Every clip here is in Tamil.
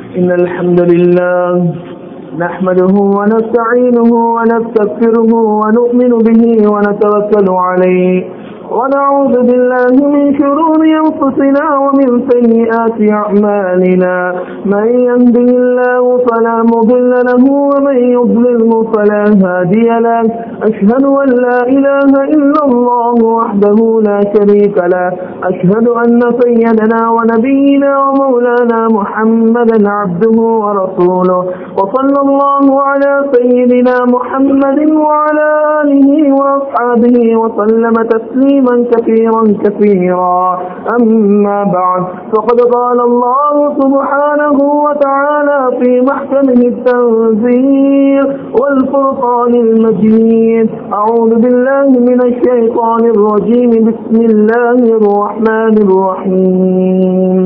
إن الحمد لله نحمده ونستعينه ونستغفره ونؤمن به ونتوكل عليه ونعوذ بالله من شرور أنفسنا ومن سيئات أعمالنا من يهده الله فلا مضل له ومن يضلله فلا هادي له أشهد أن لا إله إلا الله وحده لا شريك له أشهد أن سيدنا ونبينا ومولانا محمدا عبده ورسوله وصلى الله على سيدنا محمد وعلى آله وأصحابه وسلم تسليما كثيرا كثيرا أما بعد فقد قال الله سبحانه وتعالى في محكمه التنزيل والفرقان المجيد أعوذ بالله من الشيطان الرجيم بسم الله الرحمن الرحيم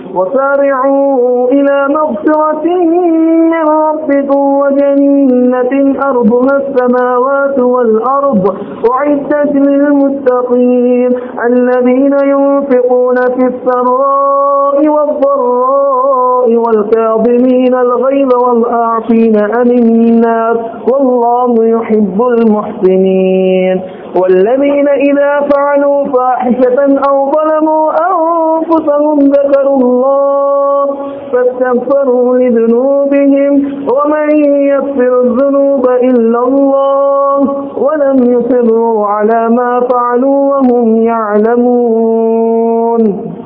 وسارعوا إلى مغفرة من ربكم وجنة أرضها السماوات والأرض أعدت للمتقين الذين ينفقون في السراء والضراء والكاظمين الغيظ والآعفين عن الناس والله يحب المحسنين والذين إذا فعلوا فاحشة أو ظلموا أنفسهم ذكروا الله فاستغفروا لذنوبهم ومن يغفر الذنوب إلا الله ولم يصروا على ما فعلوا وهم يعلمون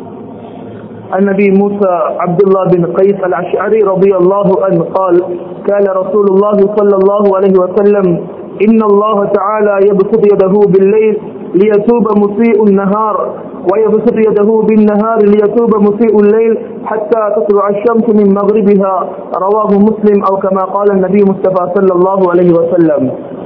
النبي موسى عبد الله بن قيس الأشعري رضي الله عنه قال قال رسول الله صلى الله عليه وسلم إن الله تعالى يبسط يده بالليل ليتوب مسيء النهار ويبسط يده بالنهار ليتوب مسيء الليل حتى تطلع الشمس من مغربها رواه مسلم أو كما قال النبي مصطفى صلى الله عليه وسلم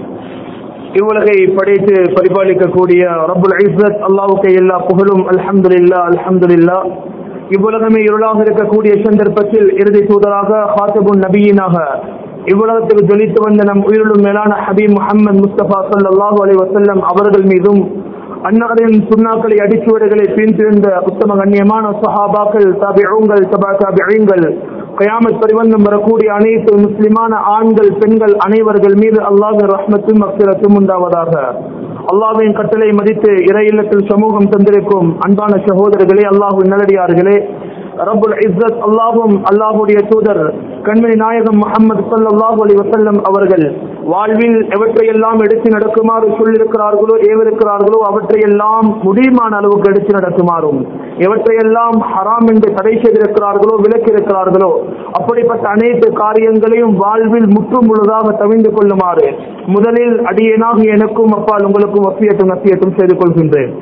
இவ்வுலகை படைத்து பரிபாலிக்கக்கூடிய ரபுல் ஐசத் அல்லாவுக்கு எல்லா புகழும் அல்ஹம்துலில்லா அல்ஹம்துலில்லா இவ்வுலகமே இருளாக இருக்கக்கூடிய சந்தர்ப்பத்தில் இறுதி தூதராக ஹாத்தபுன் நபியினாக இவ்வுலகத்துக்கு ஜொலித்து வந்த நம் உயிரிலும் மேலான ஹபீப் முகமது முஸ்தபா சல்லாஹூ அலி வசல்லம் அவர்கள் மீதும் அன்னாரின் சுண்ணாக்களை அடிச்சுவடுகளை பின்திருந்த உத்தம கண்ணியமான சஹாபாக்கள் தபிழங்கள் தபா தபிழங்கள் கயாமத் பரிவந்தம் வரக்கூடிய அனைத்து முஸ்லிமான ஆண்கள் பெண்கள் அனைவர்கள் மீது அல்லாஹின் ரஹ்மத்தும் அக்சரத்தும் உண்டாவதாக அல்லாஹின் கட்டளை மதித்து இறை இல்லத்தில் சமூகம் தந்திருக்கும் அன்பான சகோதரர்களே அல்லாஹு நல்லடியார்களே ரபுல் இஸ்ஸத் அல்லாஹும் அல்லாஹுடைய தூதர் கண்மணி நாயகம் முகமது சல்லாஹூ அலி வசல்லம் அவர்கள் வாழ்வில் எவற்றையெல்லாம் எடுத்து நடக்குமாறு சொல்லியிருக்கிறார்களோ ஏவிருக்கிறார்களோ அவற்றையெல்லாம் முடியுமான அளவுக்கு எடுத்து நடக்குமாறும் எவற்றையெல்லாம் ஹராம் என்று தடை செய்திருக்கிறார்களோ விலக்கியிருக்கிறார்களோ அப்படிப்பட்ட அனைத்து காரியங்களையும் வாழ்வில் முற்றும் முழுதாக தவிந்து கொள்ளுமாறு முதலில் அடியேனாக எனக்கும் அப்பால் உங்களுக்கும் வசியட்டும் நசியட்டும் செய்து கொள்கின்றேன்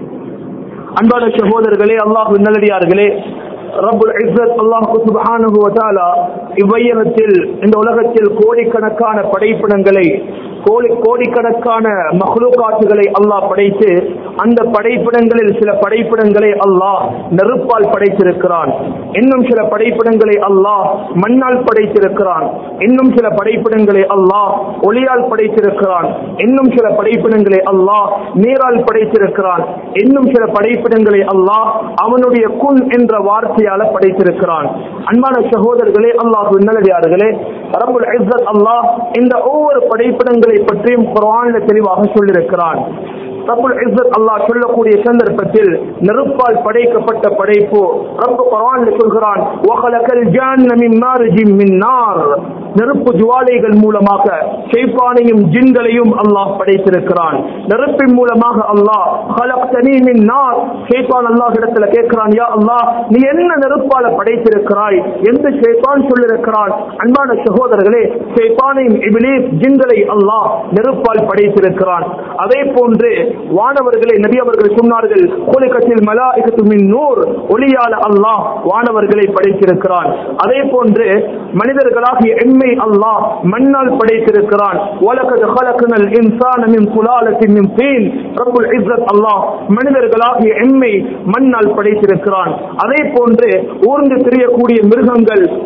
அன்பான சகோதரர்களே அல்லாஹ் நல்லடியார்களே ரபுல் இஸ்ஸத் அல்லாஹு சுப்ஹானஹு வ தஆலா இவ்வையகத்தில் இந்த உலகத்தில் கோடிக்கணக்கான படைப்பினங்களை கோடி கோடிக்கணக்கான மஹ்லூகாத்துகளை அல்லாஹ் படைத்து அந்த படைப்பிடங்களில் சில படைப்பிடங்களை அல்லாஹ் நெருப்பால் படைத்திருக்கிறான் இன்னும் சில படைப்பிடங்களை அல்லாஹ் மண்ணால் படைத்திருக்கிறான் இன்னும் சில படைப்பிடங்களை அல்லாஹ் ஒளியால் படைத்திருக்கிறான் இன்னும் சில படைப்பிடங்களை அல்லாஹ் நீரால் படைத்திருக்கிறான் இன்னும் சில படைப்பிடங்களை அல்லாஹ் அவனுடைய குன் என்ற வார்த்தையால படைத்திருக்கிறான் அன்பான சகோதரர்களே அல்லாஹ் நல்லடியார்களே ரபுல் இஸ்ஸத் அல்லாஹ் இந்த ஒவ்வொரு படைப்பிடங்களை பற்றியும் குர்ஆனில் தெளிவாக சொல்லியிருக்கிறான் ரப்புல் இஸ்ஸத் அல்லாஹ் சொல்லக்கூடிய சந்தர்ப்பத்தில் நெருப்பால் படைக்கப்பட்ட படைப்பு ரப்பு குர்ஆனில் சொல்கிறான் வகலகல் ஜான்ன மின் மார்ஜின் மின் நார் நெருப்பு ஜுவாலைகள் மூலமாக ஷைத்தானையும் ஜின்களையும் அல்லாஹ் படைத்திருக்கிறான் நெருப்பின் மூலமாக அல்லாஹ் ஹலக்தனி மின் நார் ஷைத்தான் அல்லாஹ் இடத்துல கேட்கிறான் யா அல்லாஹ் நீ என்ன நெருப்பால படைத்திருக்கிறாய் என்று ஷைத்தான் சொல்லியிருக்கிறான் அன்பான சகோதரர்களே ஷைத்தானையும் இபிலீஸ் ஜின்களை அல்லாஹ் நெருப்பால் படைத்திருக்கிறான் அதே போன்று வானவர்களை நபி அவர்கள் சொன்னார்கள் கோலிக்கத்தில் மலாய்கத்து மின் நூர் ஒளியால அல்லாஹ் வானவர்களை படைத்திருக்கிறான் அதே போன்று மனிதர்களாகிய எம்மை அல்லாஹ் மண்ணால் படைத்திருக்கிறான் وَلَقَدْ خَلَقْنَا الْإِنسَانَ مِنْ سُلَالَةٍ مِنْ طِينٍ ரப்புல் இஸ்ஸத் அல்லாஹ் மனிதர்களாகிய எம்மை மண்ணால் படைத்திருக்கிறான் அதே போன்று ஊர்ந்து திரியக்கூடிய மிருகங்கள் ஊர்வன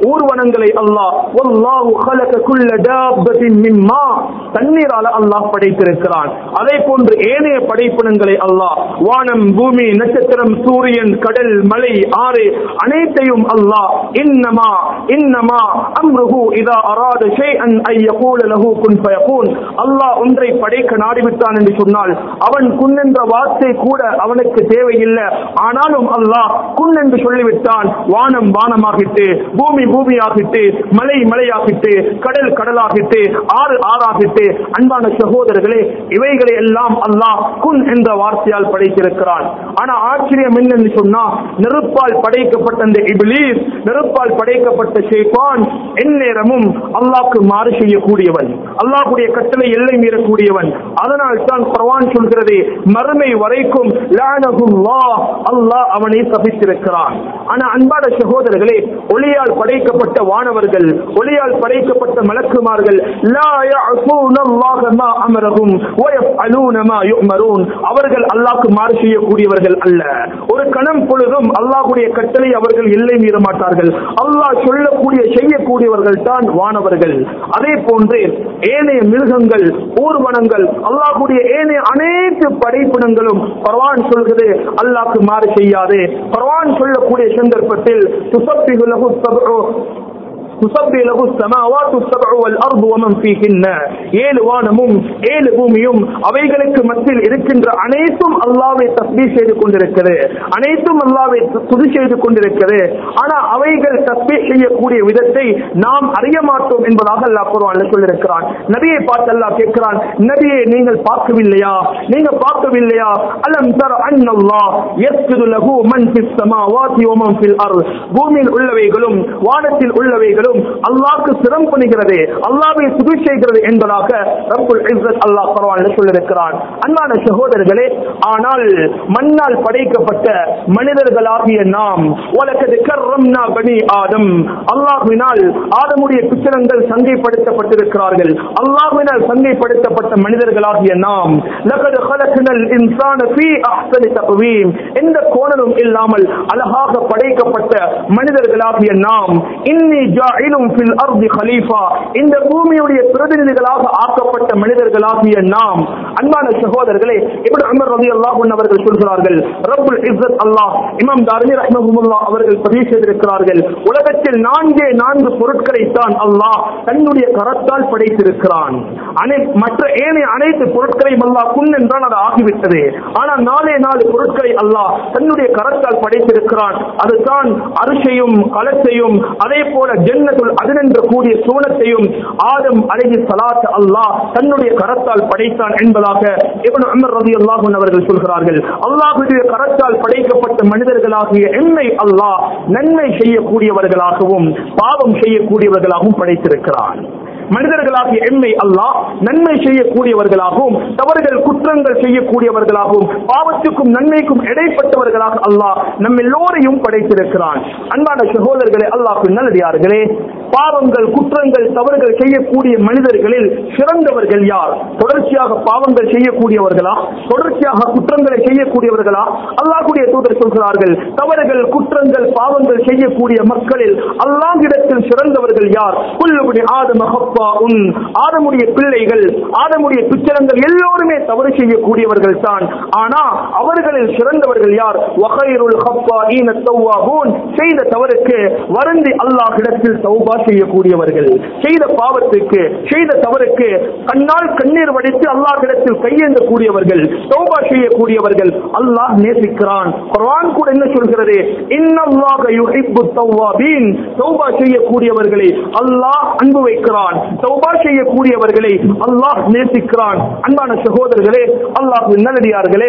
படைப்பினங்களை அல்லாஹ் வல்லாஹு خلق كل دابة من ماء தண்ணீரால அல்லாஹ் படைத்திருக்கிறான் அதே போன்று ஏனைய படைப்பினங்களை அல்லாஹ் வானம் பூமி நட்சத்திரம் சூரியன் கடல் மலை ஆறு அனைத்தையும் அல்லாஹ் இன்னமா இன்னமா அம்ருஹு இதா அராத ஷைஅன் ஐ யகூல லஹு குன் ஃபயகூன் அல்லாஹ் ஒன்றை படைக்க நாடிவிட்டான் என்று சொன்னால் அவன் குன் என்ற வார்த்தை கூட அவனுக்கு தேவையில்லை ஆனாலும் அல்லாஹ் குன் என்று சொல்லிவிட்டான் வானம் வானமாகிட்டு பூமி பூமியாகிட்டு மலை மலையாகிட்டு கடல் கடலாகிட்டு ஆறு ஆறாகிட்டு அன்பான சகோதரர்களே இவைகளை எல்லாம் அல்லாஹ் குன் என்ற வார்த்தையால் படைத்திருக்கிறான் ஆனா ஆச்சரியம் என்னன்னு சொன்னா நெருப்பால் படைக்கப்பட்ட அந்த இபிலீஸ் நெருப்பால் படைக்கப்பட்ட ஷேபான் எந்நேரமும் அல்லாஹ்க்கு மாறு செய்யக்கூடியவன் அல்லாஹ்வுடைய கட்டளை எல்லை மீறக்கூடியவன் அதனால் தான் குர்ஆன் சொல்கிறது மறுமை வரைக்கும் லானகுல்லாஹ் அல்லாஹ் அவனை சபித்திருக்கிறான் ஆனா அன்பான சகோதரர்களே ஒளியால் படைக்கப்பட்ட வானவர்கள் ஒளியால் படைக்கப்பட்ட மலக்குமார்கள் லா يعصون الله ما أمرهم ويفعلون ما يؤمرون அவர்கள் அல்லாஹ்க்கு மாறு செய்யக்கூடியவர்கள் அல்ல ஒரு கணம் பொழுதும் அல்லாஹ்வுடைய கட்டளை அவர்கள் எல்லை மீற மாட்டார்கள் அல்லாஹ் சொல்லக்கூடிய செய்யக்கூடியவர்கள் தான் வானவர்கள் அதே போன்று ஏனைய மிருகங்கள் ஊர்வனங்கள் அல்லாஹ்வுடைய ஏனைய அனைத்து படைப்பினங்களும் பரவான் சொல்கிறது அல்லாஹ்க்கு மாறு செய்யாது பரவான் சொல்லக்கூடிய சந்தர்ப்பத்தில் துசப்பிகு லஹு சப்உ تسبح له السماوات السبع والارض ومن فيهن ஏழு வானமும் ஏழு பூமியும் அவைகளுக்கு மத்தியில் இருக்கின்ற அனைத்தும் அல்லாவை தஸ்பீ செய்து கொண்டிருக்கிறது அனைத்தும் அல்லாவை துதி செய்து கொண்டிருக்கிறது ஆனா அவைகள் தஸ்பீ செய்யக்கூடிய விதத்தை நாம் அறிய மாட்டோம் என்பதாக அல்லாஹ் குர்ஆன்ல சொல்லியிருக்கிறான் நபியை பார்த்து அல்லாஹ் கேட்கிறான் நபியை நீங்கள் பார்க்கவில்லையா நீங்க பார்க்கவில்லையா அலம் தர அன்னல்லாஹ் யஸ்ஜுது லஹு மன் ஃபிஸ் ஸமாவாதி வ மன் ஃபில் அர்த் பூமியில் உள்ளவைகளும் வானத்தில் உள்ளவைகளும் அல்லாஹ்க்கு சிரம் பண்ணுகிறது அல்லாஹ்வை துதி செய்கிறது என்பதாக ரப்புல் இஸ்ஸத் அல்லாஹ் குர்ஆனில் சொல்லியிருக்கிறான் அன்பான சகோதரர்களே ஆனால் மண்ணால் படைக்கப்பட்ட மனிதர்களாகிய நாம் வலக்கது கர்ரம்னா பனி ஆதம் அல்லாஹ்வினால் ஆதமுடைய பிச்சரங்கள் சங்கைப்படுத்தப்பட்டிருக்கிறார்கள் அல்லாஹ்வினால் சங்கைப்படுத்தப்பட்ட மனிதர்களாகிய நாம் லகது خلقنال இன்சான ஃபீ அஹ்சனி தக்வீம் எந்த கோணலும் இல்லாமல் அழகாக படைக்கப்பட்ட மனிதர்களாகிய நாம் இன்னி ஜாயிலும் ஃபில் அர்தி கலீஃபா இந்த பூமியுடைய பிரதிநிதிகளாக ஆக்கப்பட்ட மனிதர்களாகிய நாம் அன்பான சகோதரர்களே இப்னு உமர் ரலியல்லாஹு அன்ஹு அவர்கள் சொல்கிறார்கள் ரப்புல் இஸ்ஸத் அல்லாஹ் இமாம் தாரிமி ரஹ்மஹுல்லாஹ் அவர்கள் பதிவு செய்திருக்கிறார்கள் உலகத்தில் நான்கே நான்கு பொருட்களை தான் அல்லாஹ் தன்னுடைய கரத்தால் படைத்திருக்கிறான் அனை மற்ற ஏனைய அனைத்து பொருட்களையும் அல்லாஹ் குன் என்றால் அது ஆகிவிட்டது ஆனால் நாலே நாலு பொருட்களை அல்லாஹ் தன்னுடைய கரத்தால் படைத்திருக்கிறான் அதுதான் அரிசையும் கலத்தையும் அதே போல ஜன்னத்துல் அதினென்ற கூடிய சூனத்தையும் ஆதம் அலைஹி ஸலாத் அல்லாஹ் தன்னுடைய கரத்தால் படைத்தான் என்பதாக இப்னு உமர் ரலியல்லாஹு அன்ஹு அவர்கள் சொல்கிறார்கள் அல்லாஹ்வுடைய கரத்தால் படைக்கப்பட்ட மனிதர்களாகிய எம்மை அல்லாஹ் நன்மை செய்யக்கூடியவர்களாகவும் பாவம் செய்யக்கூடியவர்களாகவும் படைத்திருக்கிறான் மனிதர்களாகிய எம்மை அல்லாஹ் நன்மை செய்யக்கூடியவர்களாகவும் தவறுகள் குற்றங்கள் செய்யக்கூடியவர்களாகவும் பாவத்துக்கும் நன்மைக்கும் இடைப்பட்டவர்களாக அல்லாஹ் நம் எல்லோரையும் படைத்திருக்கிறான் அன்பான சகோதரர்களே அல்லாஹ் நல்லடியார்களே பாவங்கள் குற்றங்கள் தவறுகள் செய்யக்கூடிய மனிதர்களில் சிறந்தவர்கள் யார் தொடர்ச்சியாக பாவங்கள் செய்யக்கூடியவர்களா தொடர்ச்சியாக குற்றங்களை செய்யக்கூடியவர்களா அல்லாஹ்வுடைய தூதர் சொல்கிறார்கள் தவறுகள் குற்றங்கள் பாவங்கள் செய்யக்கூடிய மக்களில் அல்லாஹ்விடத்தில் சிறந்தவர்கள் யார் குல்லுபடி ஆதம ஹப்பாஉன் ஆதமுடைய பிள்ளைகள் ஆதமுடைய பிச்சரங்கள் எல்லோருமே தவறு செய்யக்கூடியவர்கள் தான் ஆனா அவர்களில் சிறந்தவர்கள் யார் வகைருல் ஹப்பாஈன தௌவாபூன் செய்த தவறுக்கு வருந்தி அல்லாஹ்விடத்தில் தௌபா செய்யக்கூடியவர்கள் செய்த பாவத்துக்கு செய்த தவறுக்கு கண்ணால் கண்ணீர் வடித்து அல்லாஹ்விடத்தில் கையேந்தக்கூடியவர்கள் தௌபா செய்யக்கூடியவர்கள் அல்லாஹ் நேசிக்கிறான் குர்ஆன் கூட என்ன சொல்கிறது இன்னல்லாஹ யுஹிப்பு தௌவாபீன் தௌபா செய்யக்கூடியவர்களை அல்லாஹ் அன்பு வைக்கிறான் தௌபா செய்யக்கூடியவர்களை அல்லாஹ் நேசிக்கிறான் அன்பான சகோதரர்களே அல்லாஹ் நல்லடியார்களே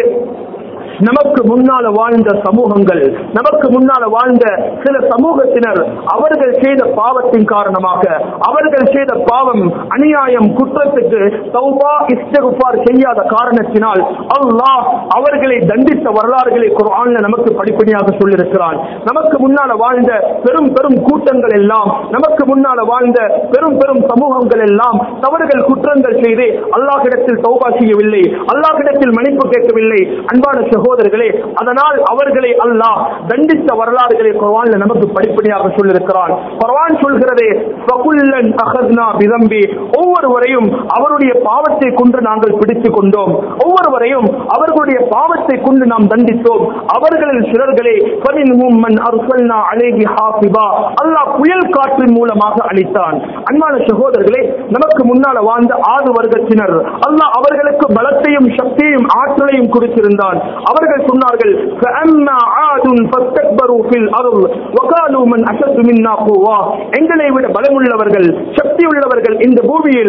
நமக்கு முன்னால வாழ்ந்த சமூகங்கள் நமக்கு முன்னால வாழ்ந்த சில சமூகத்தினர் அவர்கள் செய்த பாவத்தின் காரணமாக அவர்கள் செய்த பாவம் அநியாயம் குற்றத்துக்கு தௌபா இஸ்தகுபார் செய்யாத காரணத்தினால் அல்லாஹ் அவர்களை தண்டித்த வரலாறுகளை குர்ஆன்ல நமக்கு படிப்படியாக சொல்லியிருக்கிறான் நமக்கு முன்னால வாழ்ந்த பெரும் பெரும் கூட்டங்கள் எல்லாம் நமக்கு முன்னால வாழ்ந்த பெரும் பெரும் சமூகங்கள் எல்லாம் தவறுகள் குற்றங்கள் செய்து அல்லாஹ்விடத்தில் தௌபா செய்யவில்லை அல்லாஹ்விடத்தில் மன்னிப்பு கேட்கவில்லை அன்பான சகோதரர்களே அதனால் அவர்களை அல்லாஹ் தண்டித்த வரலாறுகளை குர்ஆன்ல நமக்கு படிப்படியாக சொல்லியிருக்கிறான் குர்ஆன் சொல்கிறதே ஃபகுல்லன் அகத்னா பிதம்பி ஒவ்வொருவரையும் அவருடைய பாவத்தை கொண்டு நாங்கள் பிடித்துக் கொண்டோம் ஒவ்வொருவரையும் அவர்களுடைய பாவத்தை கொண்டு நாம் தண்டித்தோம் அவர்களில் சிலர்களை ஃபமின்ஹும் மன் அர்சல்னா அலைஹி ஹாசிபா அல்லாஹ் புயல் காற்றின் மூலமாக அளித்தான் அன்பான சகோதரர்களே நமக்கு முன்னால வாழ்ந்த ஆறு வர்க்கத்தினர் அல்லாஹ் அவர்களுக்கு பலத்தையும் சக்தியையும் ஆற்றலையும் கொடுத்திருந்தான் அவர்கள் சொன்னார்கள் فَأَمَّا عَادٌ فَاسْتَكْبَرُوا فِي الْأَرْضِ وَقَالُوا مَنْ أَشَدُّ مِنَّا قُوَّةً எங்களை விட பலமுள்ளவர்கள் சக்தி உள்ளவர்கள் இந்த பூமியில்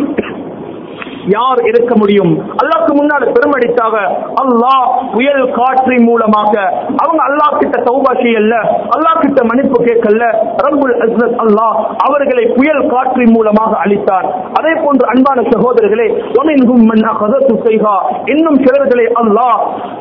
யார் இருக்க முடியும் அல்லாஹ்க்கு முன்னால பெருமடித்தாக அல்லாஹ் புயல் காற்றின் மூலமாக அவங்க அல்லாஹ் கிட்ட தௌபா செய்யல அல்லாஹ் கிட்ட மன்னிப்பு கேட்கல ரப்புல் அஸ்ஸத் அல்லாஹ் அவர்களை புயல் காற்றின் மூலமாக அளித்தார் அதே போன்று அன்பான சகோதரர்களே وَمِنْهُمْ مَنْ أَخَذَتْهُ الصَّيْحَةُ இன்னும் சிலர்களை அல்லாஹ்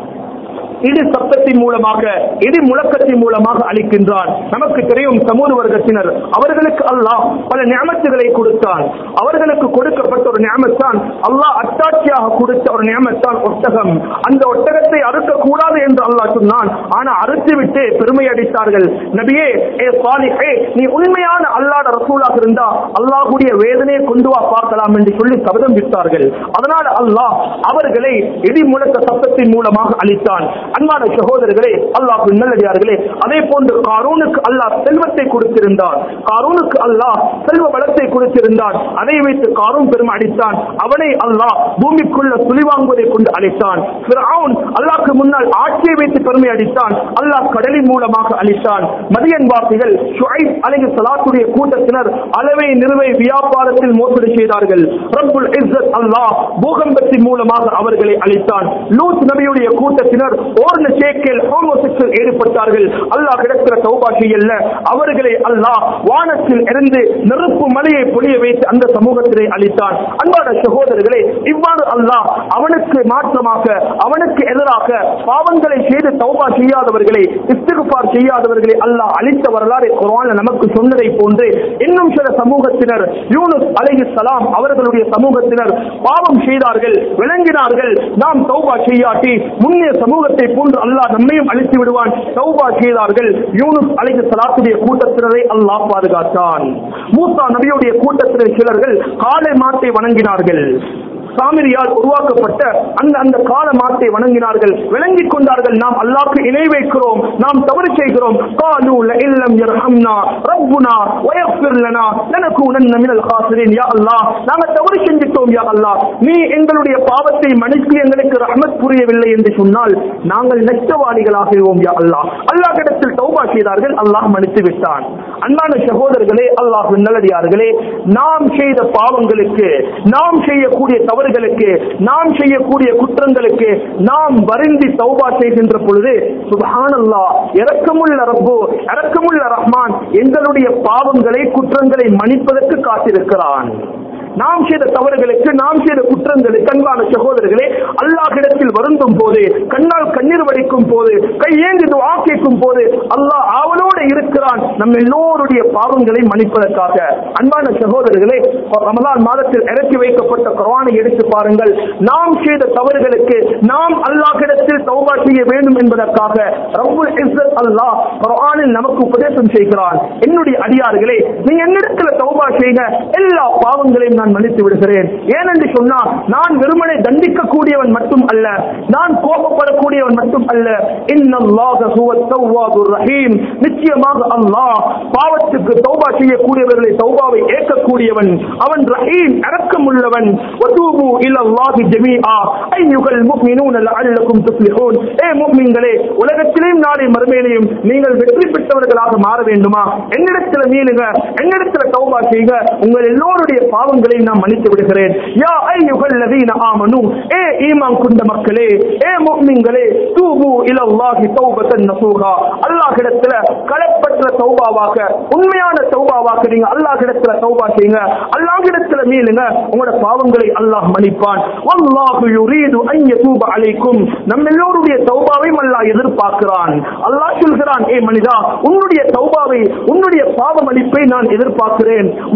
இடி சப்தத்தின் மூலமாக இடி முழக்கத்தின் மூலமாக அளிக்கின்றான் நமக்கு தெரியும் சமூக வர்க்கத்தினர் அவர்களுக்கு அல்லாஹ் பல ஞாபகங்களை கொடுத்தான் அவர்களுக்கு கொடுக்கப்பட்ட ஒரு ஞாபகத்தான் அல்லாஹ் அத்தாட்சியாக கொடுத்த ஒரு ஞாபகத்தான் ஒட்டகம் அந்த ஒட்டகத்தை அறுக்க கூடாது என்று அல்லாஹ் சொன்னான் ஆனா அறுத்து விட்டு பெருமை அடித்தார்கள் நபியே ஏ சாலிஹே நீ உண்மையான அல்லாட ரசூலாக இருந்தா அல்லாஹ்வுடைய வேதனையை கொண்டு வா பார்க்கலாம் என்று சொல்லி சபதம் விட்டார்கள் அதனால அல்லாஹ் அவர்களை இடி முழக்க சப்தத்தின் மூலமாக அளித்தான் அன்பான சகோதரர்களே அல்லாஹ் நல்லடியார்களே அதே போன்று காரூனுக்கு அல்லாஹ் செல்வத்தை கொடுத்திருந்தார் காரூனுக்கு அல்லாஹ் செல்வ வளத்தை கொடுத்திருந்தார் அதை வைத்து காரூன் பெருமை அடித்தான் அவனை அல்லாஹ் பூமிக்குள்ள சுழி வாங்குவதை கொண்டு அளித்தான் ஃபிரௌன் அல்லாஹ்க்கு முன்னால் ஆட்சியை வைத்து பெருமை அடித்தான் அல்லாஹ் கடலின் மூலமாக அளித்தான் மதியன் வாசிகள் ஷுஐப் அலைஹி ஸலாத்துடைய கூட்டத்தினர் அளவை நிறுவை வியாபாரத்தில் மோசடி செய்தார்கள் ரப்புல் இஸ்ஸத் அல்லாஹ் பூகம்பத்தின் மூலமாக அவர்களை அளித்தான் லூத் நபியுடைய கூட்டத்தினர் ஓர்ன சேக்கில் ஹோமோசெக்சுவல் ஈடுபட்டார்கள் அல்லாஹ் கிடக்கிற தௌபா செய்யல அவர்களை அல்லாஹ் வானத்தில் இருந்து நெருப்பு மலையை பொழிய வைத்து அந்த சமூகத்திலே அளித்தான் அன்பான சகோதரர்களே இவ்வாறு அல்லாஹ் அவனுக்கு மாற்றமாக அவனுக்கு எதிராக பாவங்களை செய்து தௌபா செய்யாதவர்களை இஸ்திகுபார் செய்யாதவர்களை அல்லாஹ் அளித்த வரலாறு குர்ஆன்ல நமக்கு சொன்னதை போன்று இன்னும் சில சமூகத்தினர் யூனுஸ் அலைஹி சலாம் அவர்களுடைய சமூகத்தினர் பாவம் செய்தார்கள் விளங்கினார்கள் நாம் தௌபா செய்யாட்டி முன்னைய சமூகத்தை போன்று அல்லாஹ் நம்மையும் அழித்து விடுவான் தௌபா செய்தார்கள் யூனுஸ் அலைஹி சலாத்துடைய கூட்டத்தினரை அல்லாஹ் பாதுகாத்தான் மூசா நபியுடைய கூட்டத்தினர் சிலர்கள் காளை மாட்டை வணங்கினார்கள் சாமிரியால் உருவாக்கப்பட்ட அந்த அந்த கால மாட்டை வணங்கினார்கள் விளங்கிக் கொண்டார்கள் நாம் அல்லாஹ்க்கு இணை வைக்கிறோம் நாம் தவறு செய்கிறோம் காலு லஇல்லம் யர்ஹம்னா ரப்புனா வயஃபிர் லனா லனகூனன்ன மினல் காசிரின் யா அல்லாஹ் நாங்க தவறு செஞ்சிட்டோம் யா அல்லாஹ் நீ எங்களுடைய பாவத்தை மன்னித்து எங்களுக்கு ரஹ்மத் புரியவில்லை என்று சொன்னால் நாங்கள் நஷ்டவாளிகளாகிறோம் யா அல்லாஹ் அல்லாஹ் இடத்தில் தௌபா செய்தார்கள் அல்லாஹ் மன்னித்து விட்டான் அன்பான சகோதரர்களே அல்லாஹ் நல்லடியார்களே நாம் செய்த பாவங்களுக்கு நாம் செய்யக்கூடிய தவறுகளுக்கு நாம் செய்யக்கூடிய குற்றங்களுக்கு நாம் வருந்தி தௌபா செய்கின்ற பொழுது சுபஹானல்லாஹ் இரக்கமுள்ள ரப்பு இரக்கமுள்ள ரஹ்மான் எங்களுடைய பாவங்களை குற்றங்களை மன்னிப்பதற்கு காத்திருக்கிறான் நாம் செய்த தவறுகளுக்கு நாம் செய்த குற்றங்களுக்கு அன்பான சகோதரர்களே அல்லாஹிடத்தில் வருந்தும் போது கண்ணால் கண்ணீர் வடிக்கும் போது கையேந்தி துஆ கேட்கும் போது அல்லாஹ் ஆவலோடு இருக்கிறான் நம்ம எல்லோருடைய பாவங்களை மன்னிப்பதற்காக அன்பான சகோதரர்களே ரமலான் மாதத்தில் இறக்கி வைக்கப்பட்ட குர்ஆனை எடுத்து பாருங்கள் நாம் செய்த தவறுகளுக்கு நாம் அல்லாஹ்விடத்தில் தௌபா செய்ய வேண்டும் என்பதற்காக ரப்புல் இஸ்ஸத் அல்லாஹ் குர்ஆனில் நமக்கு உபதேசம் செய்கிறான் என்னுடைய அடியார்களே நீங்க என்னிடத்துல தௌபா செய்யுங்க எல்லா பாவங்களையும் நான் மன்னித்து விடுகிறேன் ஏனென்று சொன்னா நான் வெறுமனை தண்டிக்க கூடியவன் மட்டும் அல்ல நான் கோபப்படக்கூடியவன் மட்டும் அல்ல இன்னல்லாஹ ஹுவத் தவ்வாபுர் ரஹீம் நிச்சயமாக அல்லாஹ் பாவத்துக்கு தௌபா செய்யக்கூடியவர்களை தௌபாவை ஏற்கக்கூடியவன் அவன் ரஹீம் இரக்கம் உள்ளவன் வதூபு இலல்லாஹி ஜமீஆ அய்யுகல் முஃமினூன லஅல்லக்கும் துஃப்லிஹூன் ஏ முஃமின்களே உலகத்திலேயும் நாளை மறுமையிலேயும் நீங்கள் வெற்றி பெற்றவர்களாக மாற வேண்டுமா என்னிடத்தில் மீளுங்க என்னிடத்தில் தௌபா செய்யுங்க உங்கள் எல்லோருடைய பாவங்களை நான் மன்னித்து விடுகிறேன் யா ஐயுகல் லதீன ஆமனு ஏ ஈமான் கொண்ட மக்களே ஏ முஃமின்களே தூபு இலல்லாஹி தௌபத்தன் நசூஹா அல்லாஹ்விடத்துல களப்பற்ற தௌபாவாக உண்மையான தௌபாவாக நீங்க அல்லாஹ்விடத்துல தௌபா செய்யுங்க அல்லாஹ்விடத்துல மீளுங்க உங்களோட பாவங்களை அல்லாஹ் மன்னிப்பான் வல்லாஹு யுரீது அன் யதூப அலைக்கும் நம்ம எல்லோருடைய தௌபாவையும் அல்லாஹ் எதிர்பார்க்கிறான் அல்லாஹ் சொல்கிறான் ஏ மனிதா உன்னுடைய தௌபாவை உன்னுடைய பாவ மன்னிப்பை நான் எதிர்பார்க்கிறேன்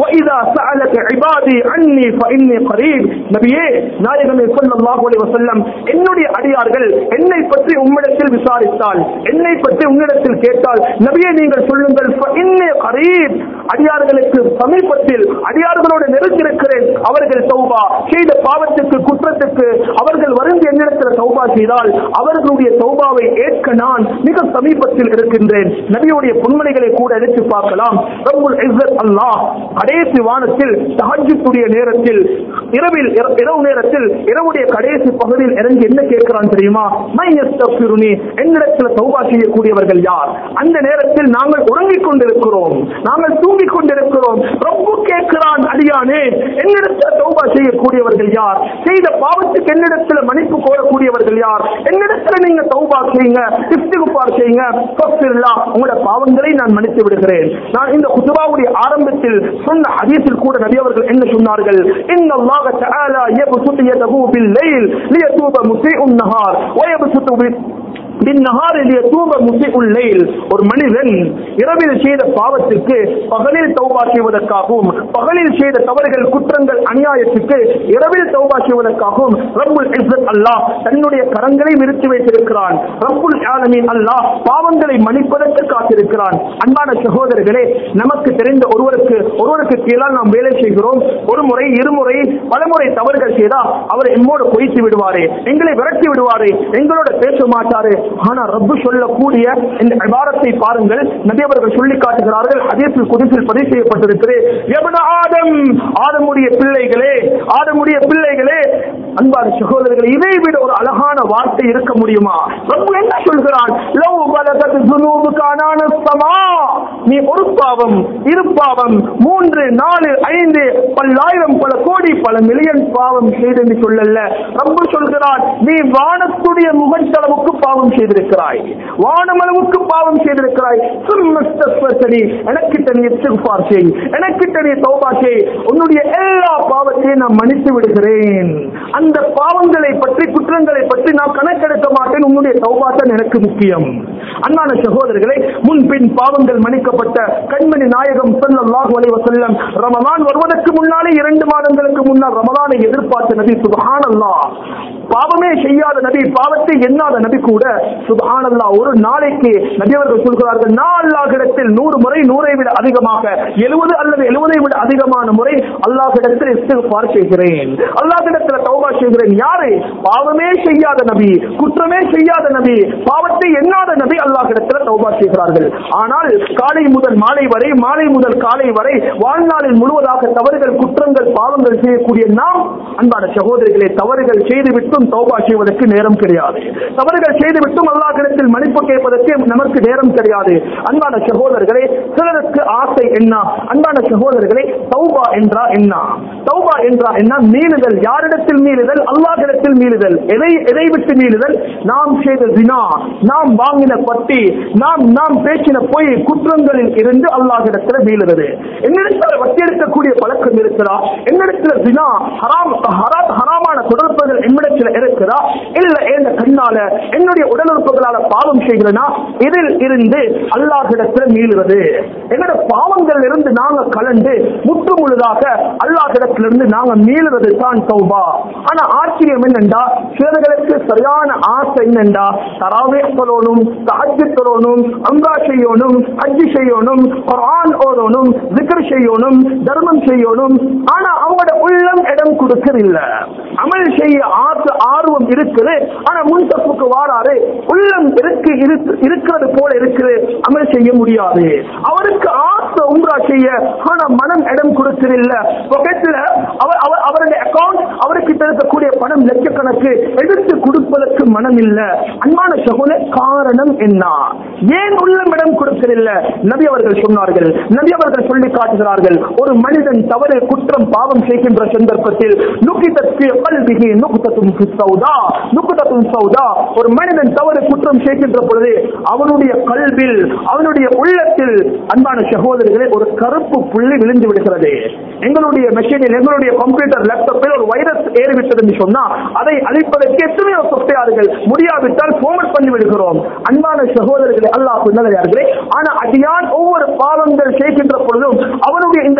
وَإِذَا سَأَلَكَ عِبَادِي عَنِّي فَإِنِّي قَرِيبٌ நபியே நாயகமே ஸல்லல்லாஹு அலைஹி வஸல்லம் என்னுடைய அடியார்கள் என்னை பற்றி உம்மிடத்தில் விசாரித்தால் என்னை பற்றி உன்னிடத்தில் கேட்டால் நபியே நீங்கள் சொல்லுங்கள் فَإِنِّي قَرِيب அடியார்களுக்கு சமீபத்தில் அடியார்களோடு நெருங்கியிருக்கிறேன் அவர்கள் தௌபா செய்த பாவத்துக்கு குற்றத்துக்கு அவர்கள் வருந்தி என்னிடத்தில் தௌபா செய்தால் அவர்களுடைய தௌபாவை ஏற்க நான் மிக சமீபத்தில் இருக்கின்றேன் நபியுடைய பொன்மனைகளை கூட எடுத்து பார்க்கலாம் ரப்புல் இஸ்ஸத் அல்லாஹ் கடைசி வானத்தில் தஹஜ்ஜுடைய நேரத்தில் இரவில் இர- இரவு நேரத்தில் இரவுடைய கடைசி பகுதியில் இறங்கி என்ன கேட்கிறான் தெரியுமா மை யஸ்தக்ஃபிருனி என்னிடத்தில் தௌபா செய்யக்கூடியவர்கள் யார் அந்த நேரத்தில் நாங்கள் உறங்கிக் கொண்டிருக்கிறோம் நாங்கள் தூங்கிக் கொண்டிருக்கிறோம் ரப்பு கேட்கிறான் அடியானே என்னிடத்தில் தௌபா செய்யக்கூடியவர்கள் யார் செய்த பாவத்துக்கு என்னிடத்தில் மன்னிப்பு கோரக்கூடியவர்கள் யார் என்னிடத்தில் நீங்க தௌபா செய்யுங்க இஸ்திகுபார் செய்யுங்க ஃபக்ஃபிர்லா, உங்களோட பாவங்களை நான் மன்னித்து விடுகிறேன் நான் இந்த குதுபாவுடைய ஆரம்பத்தில் சொன்ன ஹதீஸில் கூட நபி அவர்கள் என்ன சொன்னார்கள் இன்னல்லாஹ தஆலா யப்சுத்து யதஹு பில் லைல் லியதூப முஸீஉன் நஹார் வயப்சுத்து பி பின்னஹார் லியதூப முஸீஉல் லைல் ஒரு மனிதன் இரவில் செய்த பாவத்துக்கு பகலில் தௌபா செய்வதற்காகவும் பகலில் செய்த தவறுகள் குற்றங்கள் அநியாயத்துக்கு இரவில் தௌபா செய்வதற்காகவும் ரப்புல் இஸ்ஸத் அல்லாஹ் தன்னுடைய கரங்களை விரித்து வைத்திருக்கிறான் ரப்புல் ஆலமீன் அல்லாஹ் பாவங்களை மன்னிப்பதற்கு காத்திருக்கிறான் அன்பான சகோதரர்களே நமக்கு தெரிந்த ஒருவருக்கு ஒருவருக்கு கீழால் நாம் வேலை செய்கிறோம் ஒரு முறை இருமுறை பலமுறை தவறுகள் செய்தா அவர் எம்மோடு பொய்த்து விடுவாரே எங்களை விரட்டி விடுவாரே எங்களோட பேச மாட்டாரு ஆனா ரப்பு சொல்லக்கூடிய இந்த இபாரத்தை பாருங்கள் நபி அவர்கள் சொல்லி காட்டுகிறார்கள் ஹதீஸில் குதிசில் பதிவு செய்யப்பட்டிருக்கிறது எவன ஆதம் ஆதமுடைய பிள்ளைகளே ஆதமுடைய பிள்ளைகளே அன்பான சகோதரர்கள் இதை விட ஒரு அழகான வார்த்தை இருக்க முடியுமா ரப்பு என்ன சொல்கிறான் லவ் பலகத் ذنوبுக்கான சமா நீ ஒரு பாவம் இரு பாவம் மூன்று நாலு ஐந்து பல்லாயிரம் பல கோடி பல மில்லியன் பாவம் செய்தென்று சொல்லல ரப்பு சொல்கிறான் நீ வானத்துடைய முகத்தளவுக்கு பாவம் செய்திருக்கிறாய் வானமளவுக்கு பாவம் செய்திருக்கிறாய் சும்மஸ்தஸ்வர்த்தனி எனக்கிட்ட நீ இஸ்திக்ஃபார் செய் எனக்கிட்ட நீ தௌபா செய் உன்னுடைய எல்லா பாவத்தையும் நான் மன்னித்து விடுகிறேன் அந்த பாவங்களை பற்றி குற்றங்களை பற்றி நான் கணக்கெடுக்க மாட்டேன் உன்னுடைய தௌபா தான் எனக்கு முக்கியம் அன்பான சகோதரர்களே முன்பின் பாவங்கள் மன்னிக்கப்பட்ட கண்மணி நாயகம் ஸல்லல்லாஹு அலைஹி வஸல்லம் ரமலான் வருவதற்கு முன்னாலே இரண்டு மாதங்களுக்கு முன்னால் ரமலானை எதிர்பார்த்த நபி சுப்ஹானல்லாஹ் பாவமே செய்யாத நபி பாவத்தை எண்ணாத நபி கூட சுப்ஹானல்லாஹ் ஒரு நாளைக்கு நபி அவர்கள் சொல்கிறார்கள் நான் அல்லாஹ்விடத்தில் நூறு முறை நூறை விட அதிகமாக எழுபது அல்லது எழுபதை விட அதிகமான முறை அல்லாஹ்விடத்தில் இஸ்திக்ஃபார் செய்கிறேன் அல்லாஹ்விடத்தில் தௌபா செய்கிறேன் யாரு பாவமே செய்யாத நபி குற்றமே செய்யாத நபி பாவத்தை எண்ணாத நபி அல்லாஹ்விடத்தில் தௌபா செய்கிறார்கள் ஆனால் காலை முதல் மாலை வரை மாலை முதல் காலை வரை வாழ்நாளில் முழுவதாக தவறுகள் குற்றங்கள் பாவங்கள் செய்யக்கூடிய நாம் அன்பான சகோதரிகளே தவறுகள் செய்துவிட்டும் தௌபா செய்வதற்கு நேரம் கிடையாது தவறுகள் செய்துவிட்டும் அல்லாஹ்விடத்தில் மன்னிப்பு கேட்பதற்கு நமக்கு நேரம் கிடையாது அன்பான சகோதரர்களே சிலருக்கு ஆசை என்ன அன்பான சகோதரர்களே தௌபா என்றா என்ன தௌபா என்றா என்ன மீளுதல் யாரிடத்தில் மீளுதல் அல்லாஹ்விடத்தில் மீளுதல் எதை எதை விட்டு மீளுதல் நாம் செய்த தினா நாம் வாங்கின பட்டி நாம் நாம் பேசின பொய் குற்றங்களில் இருந்து அல்லாஹ்விடத்தில் மீளுறது என்னிடத்தில் வட்டி எடுக்கக்கூடிய பழக்கம் இருக்கிறா என்னிடத்தில் தினா ஹராம் ஹரா- ஹராமான தொடர்புகள் என்னிடத்தில் இருக்கிறா இல்ல என் கண்ணால என்னுடைய உடல் உறுப்புகளால பாவம் செய்கிறனா இதில் இருந்து அல்லாஹ்விடத்தில் மீளுவது என்னோட பாவங்கள் இருந்து நாங்க கலந்து முற்று முழுதாக அல்லாஹ்விடத்திலிருந்து நாங்க மீளுவது தான் தௌபா ஆனா ஆச்சரியம் என்னண்டா சிலர்களுக்கு சரியான ஆசை என்னண்டா தராவே சொல்லணும் தஹஜ் சொல்லணும் அம்ரா செய்யணும் ஹஜ் செய்யணும் குர்ஆன் ஓதணும் zikr செய்யணும் தர்மம் செய்யணும் ஆனா அவங்களோட உள்ளம் இடம் கொடுக்கறில்ல அமல் செய்ய ஆசை ஆர்வம் இருக்குது ஆனா முன்தப்புக்கு வாராரு உள்ளம் இருக்கு இருக்கு- இருக்கிறது போல இருக்குது அமல் செய்ய முடியாது அவருக்கு ஆசை உம்ரா செய்ய ஆனா மனம் இடம் கொடுக்கறில்ல பக்கத்துல அவர் அவர் அவருடைய அக்கவுண்ட் அவருக்கு இருக்கக்கூடிய பணம் லட்சக்கணக்கு எடுத்து கொடுப்பதற்கு மனம் இல்ல அன்பான சகோதர காரணம் என்ன ஏன் உள்ளம் இடம் கொடுக்கறில்ல நபி அவர்கள் சொன்னார்கள் நபி அவர்கள் சொல்லி காட்டுகிறார்கள் ஒரு மனிதன் தவறு குற்றம் பாவம் செய்கின்ற சந்தர்ப்பத்தில் நுக்கிதற்கு கல்விகி நுக்குத்தத்தும் சௌதா நுக்குத்தத்தும் சௌதா ஒரு மனிதன் தவறு குற்றம் செய்கின்ற பொழுது அவனுடைய கல்வில் அவனுடைய உள்ளத்தில் அன்பான சகோதரர்களே ஒரு கருப்பு புள்ளி விழுந்து விடுகிறது எங்களுடைய மெஷினில் எங்களுடைய கம்ப்யூட்டர் லேப்டாப்பில் ஒரு வைரஸ் ஏறிவிட்டது என்று சொன்னா அதை அழிப்பதற்கு எத்தனையோ சொத்தையார்கள் முடியாவிட்டால் ஃபோமட் பண்ணி விடுகிறோம் அன்பான சகோதரர்களே அல்லாஹ் நல்லதார்களே ஆனா அடியான் ஒவ்வொரு பாவங்கள் செய்கின்ற பொழுதும் அவனுடைய இந்த கல்வி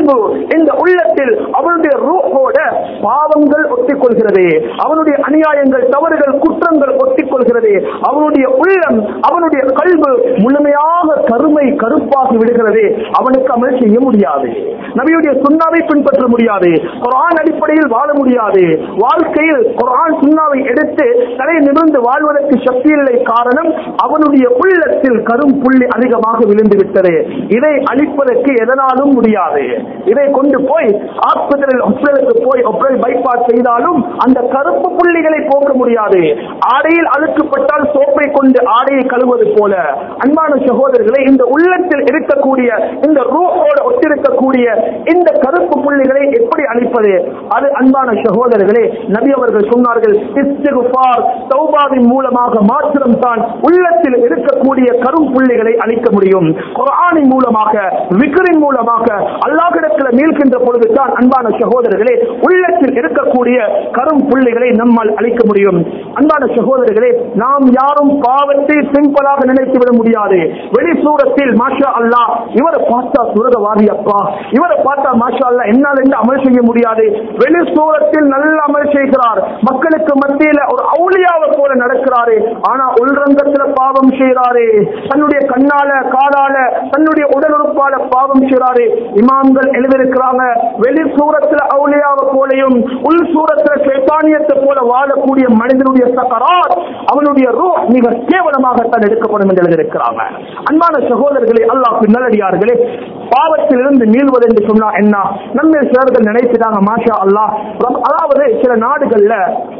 கல்பு இந்த உள்ளத்தில் அவனுடைய ரூஹோட பாவங்கள் ஒட்டிக்கொள்கிறது அவனுடைய அநியாயங்கள் தவறுகள் குற்றங்கள் ஒட்டிக்கொள்கிறது அவனுடைய உள்ளம் அவனுடைய கல்வு முழுமையாக கருமை கருப்பாகி விடுகிறது அவனுக்கு அமல் செய்ய முடியாது நபியுடைய சுண்ணாவை பின்பற்ற முடியாது குரான் அடிப்படையில் வாழ முடியாது வாழ்க்கையில் குரான் சுண்ணாவை எடுத்து தலை நிமிர்ந்து வாழ்வதற்கு சக்தி இல்லை காரணம் அவனுடைய உள்ளத்தில் கரும் புள்ளி அதிகமாக விழுந்து விட்டது இதை அழிப்பதற்கு எதனாலும் முடியாது இதை கொண்டு போய் ஆஸ்பத்திரியில் ஹாஸ்பிட்டலுக்கு போய் ஒப்பரை பைபாஸ் செய்தாலும் அந்த கருப்பு புள்ளிகளை போக்க முடியாது ஆடையில் அழுக்கப்பட்டால் சோப்பை கொண்டு ஆடையை கழுவது போல அன்பான சகோதரர்களை இந்த உள்ளத்தில் இருக்கக்கூடிய இந்த ரூஹோடு ஒத்திருக்கக்கூடிய இந்த கருப்பு புள்ளிகளை எப்படி அழிப்பது அது அன்பான சகோதரர்களே நபி அவர்கள் சொன்னார்கள் இஸ்திகுஃபார் தௌபாவின் மூலமாக மாத்திரம் தான் உள்ளத்தில் இருக்கக்கூடிய கரும் புள்ளிகளை அழிக்க முடியும் குர்ஆனின் மூலமாக விக்ரின் மூலமாக அல்லாஹ்விடத்தில் மீள்கின்ற பொழுது தான் அன்பான சகோதரர்களே உள்ளத்தில் இருக்கக்கூடிய கரும் புள்ளிகளை நம்மால் அழிக்க முடியும் அன்பான சகோதரர்களே நாம் யாரும் பாவத்தை சிம்பிளாக நினைத்து விட முடியாது வெளி சூரத்தில் மாஷா அல்லாஹ் இவரை பார்த்தா சுரகவாதி அப்பா இவரை பார்த்தா மாஷா அல்லாஹ் என்னால் என்ன அமல் செய்ய முடியாது வெளி சூரத்தில் நல்ல அமல் செய்கிறார் மக்களுக்கு மத்தியில ஒரு அவுளியாவை போல நடக்கிறாரு ஆனா உள்ரங்கத்துல பாவம் செய்யறாரு தன்னுடைய கண்ணால காலால தன்னுடைய உடல் உறுப்பால பாவம் செய்யறாரு இமாம்கள் எழுதியிருக்கிறாங்க வெளி சூரத்துல அவுளியாவை போலையும் உள் சூரத்துல சேத்தானியத்தை போல வாழக்கூடிய மனிதனுடைய சக்கராத் அவனுடைய ரூ மிக கேவலமாகத்தான் எடுக்கப்படும் என்று எழுதியிருக்கிறாங்க அன்பான சகோதரர்களே அல்லாஹ் நல்லடியார்களே பாவத்திலிருந்து மீள்வது என்று சொன்னா என்ன நம்ம சிலர்கள் நினைச்சுட்டாங்க மாஷா அல்லாஹ் அதாவது சில நாடுகள்ல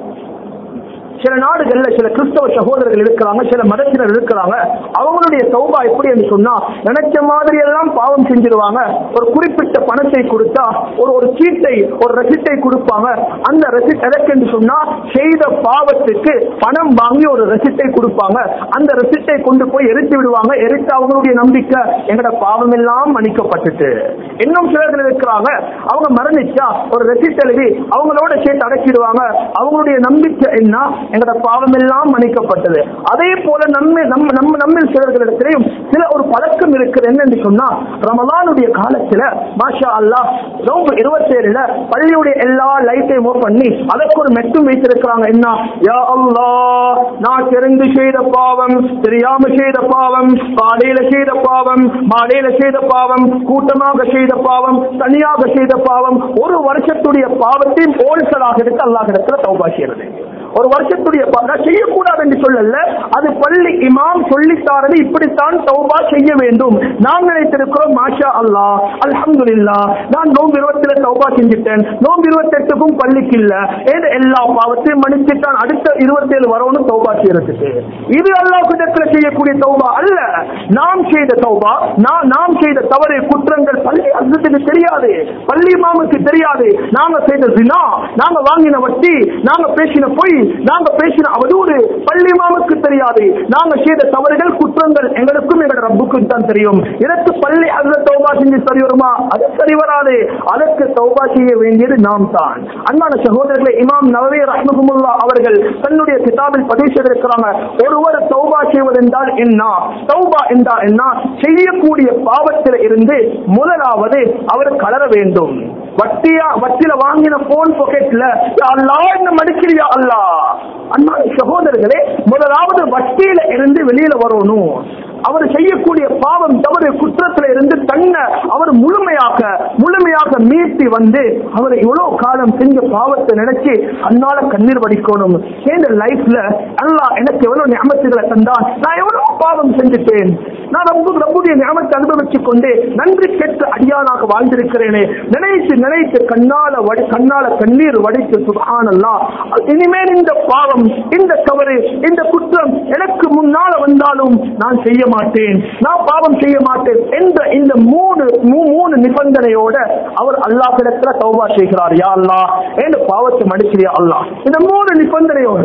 சில நாடுகள்ல சில கிறிஸ்தவ சகோதரர்கள் இருக்கிறாங்க சில மதத்தினர் இருக்கிறாங்க அவங்களுடைய சௌபா எப்படி என்று சொன்னா நினைச்ச மாதிரி எல்லாம் பாவம் செஞ்சிருவாங்க ஒரு குறிப்பிட்ட பணத்தை கொடுத்தா ஒரு ஒரு சீட்டை ஒரு ரசிட்டை கொடுப்பாங்க அந்த ரசிட் எதற்கு என்று சொன்னா செய்த பாவத்துக்கு பணம் வாங்கி ஒரு ரசிட்டை கொடுப்பாங்க அந்த ரசிட்டை கொண்டு போய் எரித்து விடுவாங்க எரித்து அவங்களுடைய நம்பிக்கை எங்கட பாவம் எல்லாம் மன்னிக்கப்பட்டுட்டு இன்னும் சிலர்கள் இருக்கிறாங்க அவங்க மரணிச்சா ஒரு ரெசிட் எழுதி அவங்களோட சேர்த்து அடக்கிடுவாங்க அவங்களுடைய நம்பிக்கை என்ன எங்கட பாவம் எல்லாம் மன்னிக்கப்பட்டது அதே போல நம்ம நம்ம நம்ம நம்ம சிலர்களிடத்திலையும் சில ஒரு பழக்கம் இருக்குது என்னன்னு சொன்னா ரமலானுடைய காலத்துல மாஷா அல்லாஹ் நோம்பு இருபத்தேழுல பள்ளியுடைய எல்லா லைட்டையும் ஓப் பண்ணி அதற்கு ஒரு மெட்டும் வைத்திருக்கிறாங்க என்ன யா அல்லாஹ் நான் தெரிந்து செய்த பாவம் தெரியாம செய்த பாவம் காலையில செய்த பாவம் மாலையில செய்த பாவம் கூட்டமாக செய்த பாவம் தனியாக செய்த பாவம் ஒரு வருஷத்துடைய பாவத்தையும் ஹோல்சலாக எடுத்து அல்லாஹ் இடத்துல தௌபா செய்யறது ஒரு வருஷத்துடைய பா- நான் செய்யக்கூடாது என்று சொல்லல அது பள்ளி இமாம் சொல்லித்தாரது இப்படித்தான் தௌபா செய்ய வேண்டும் நாம் நினைத்திருக்கிறோம் மாஷா அல்லாஹ் அல்ஹம்துலில்லாஹ் நான் நோம்பு இருபத்தில தௌபா செஞ்சுட்டேன் நோம்பு இருபத்தெட்டுக்கும் பள்ளிக்கு இல்ல ஏது எல்லா பாவத்தையும் மன்னிச்சுட்டான் அடுத்த இருபத்தேழு வரணும் தௌபா செய்யறதுக்கு இது அல்லாஹ் இடத்துல செய்யக்கூடிய தௌபா அல்ல நாம் செய்த தௌபா நான் நாம் செய்த தவறு குற்றங்கள் பள்ளி அந்தத்துக்கு தெரியாது பள்ளி இமாமுக்கு தெரியாது நாங்க செய்த ஜினா நாங்க வாங்கின வட்டி நாங்க பேசின பொய் நாங்க பேசின அவதூறு பள்ளி இமாமுக்கு தெரியாது நாங்க செய்த தவறுகள் குற்றங்கள் எங்களுக்கும் எங்களோட ரப்புக்கும் தான் தெரியும் இதற்கு பள்ளி அதுல தௌபா செஞ்சு சரி வருமா அது சரி வராது அதற்கு தௌபா செய்ய வேண்டியது நாம் தான் அன்பான சகோதரர்களை இமாம் நவவே ரஹ்மகுமுல்லா அவர்கள் தன்னுடைய கிதாபில் பதிவு செய்திருக்கிறாங்க ஒருவர் தௌபா செய்வதென்றால் என்ன தௌபா என்றால் என்ன செய்யக்கூடிய பாவத்தில் இருந்து முதலாவது அவர் கலர வேண்டும் வட்டியா வட்டியில வாங்கின போன் பாக்கெட்ல அல்லா என்ன மடிக்கிறியா அல்லா அன்பான சகோதரர்களே முதலாவது வட்டியில இருந்து வெளியில வரணும் அவர் செய்யக்கூடிய பாவம் தவறு குற்றத்துல இருந்து தன்னை அவர் முழுமையாக முழுமையாக மீட்டி வந்து அவர் இவ்வளவு காலம் செஞ்ச பாவத்தை நினைச்சு அன்னால கண்ணீர் வடிக்கணும் இந்த லைஃப்ல அல்லாஹ் எனக்கு எவ்வளவு ஞாபகத்துகளை தந்தான் நான் எவ்வளவு பாவம் செஞ்சுட்டேன் நான் ரொம்ப ரப்புடைய ஞாபகத்தை அனுபவிச்சுக் கொண்டு நன்றி கெட்ட அடியானாக வாழ்ந்திருக்கிறேனே நினைத்து நினைத்து கண்ணால வடி கண்ணால கண்ணீர் வடித்து சுகானல்லா இனிமேல் இந்த பாவம் இந்த தவறு இந்த குற்றம் எனக்கு முன்னால வந்தாலும் நான் செய்ய மாட்டேன் நான் பாவம் செய்ய மாட்டேன் என்ற இந்த மூணு மூ- மூணு நிபந்தனையோட அவர் அல்லாஹிடத்துல தௌபா செய்கிறார் யா அல்லாஹ் என்ற பாவத்தை மடிச்சிரியா அல்லாஹ் இந்த மூணு நிபந்தனையோடு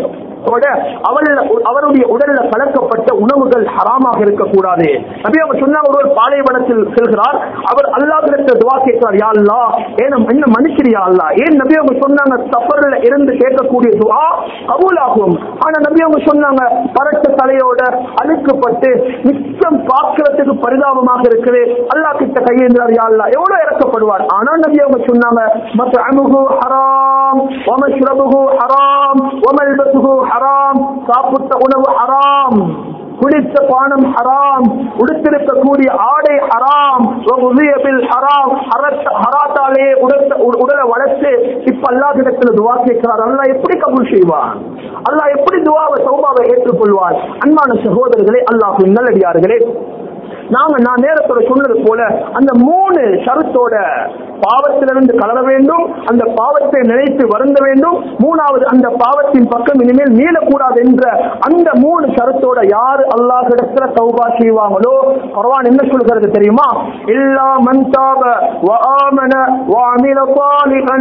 கூட அவள் அவருடைய உடல்ல கலக்கப்பட்ட உணவுகள் ஹராமாக இருக்கக்கூடாது நபி அவங்க சொன்னாங்க ஒருவர் பாலைவனத்தில் செல்கிறார் அவர் அல்லாஹிடத்தில் துவா கேட்கிறார் யா அல்லாஹ் ஏன் என்ன மனுஷரியா அல்லா ஏன் நபி அவங்க சொன்னாங்க சஃபர்ல இருந்து கேட்கக்கூடிய துவா கபூலாகும் ஆனா நபி அவங்க சொன்னாங்க பரட்ட தலையோட அழுக்கப்பட்டு நிச்சயம் பார்க்கிறதுக்கு பரிதாபமாக இருக்குது அல்லாஹ் கிட்ட கையேந்திரார் யா அல்லாஹ் எவ்வளவு இறக்கப்படுவார் ஆனா நபி அவங்க சொன்னாங்க மத்த அமுகு ஹராம் ஒமஷ்ரபுகு ஹராம் ஒமல்பசுகு ஹராம் சாப்பிட்ட உணவு ஹராம் குடித்த பானம் ஹராம் உடுத்திருக்கக்கூடிய ஆடை ஹராம் உதயபில் ஹராம் ஹரத்- ஹராத்தாலே உடத்த- உ- உடலை வளர்த்து இப்ப அல்லாஹிடத்துல துவா கேட்கிறார் அல்லாஹ் எப்படி கபூல் செய்வான் அல்லாஹ் எப்படி துவாவை சௌபாவை ஏற்றுக்கொள்வான் அன்பான சகோதரர்களே அல்லாஹ் நல்லடியார்களே நாங்க நான் நேரத்தோட சொன்னது போல அந்த மூணு ஷரத்தோட பாவத்திலிருந்து கலர வேண்டும் அந்த பாவத்தை நினைத்து வருந்த வேண்டும் மூணாவது அந்த பாவத்தின் பக்கம் இனிமேல் மீளக்கூடாது என்ற அந்த மூணு ஷரத்தோட யார் அல்லாஹிடத்துல தௌபா செய்வாங்களோ குர்ஆன் என்ன சொல்கிறது தெரியுமா இல்லா மன் தாப وآمن وعمل صالحا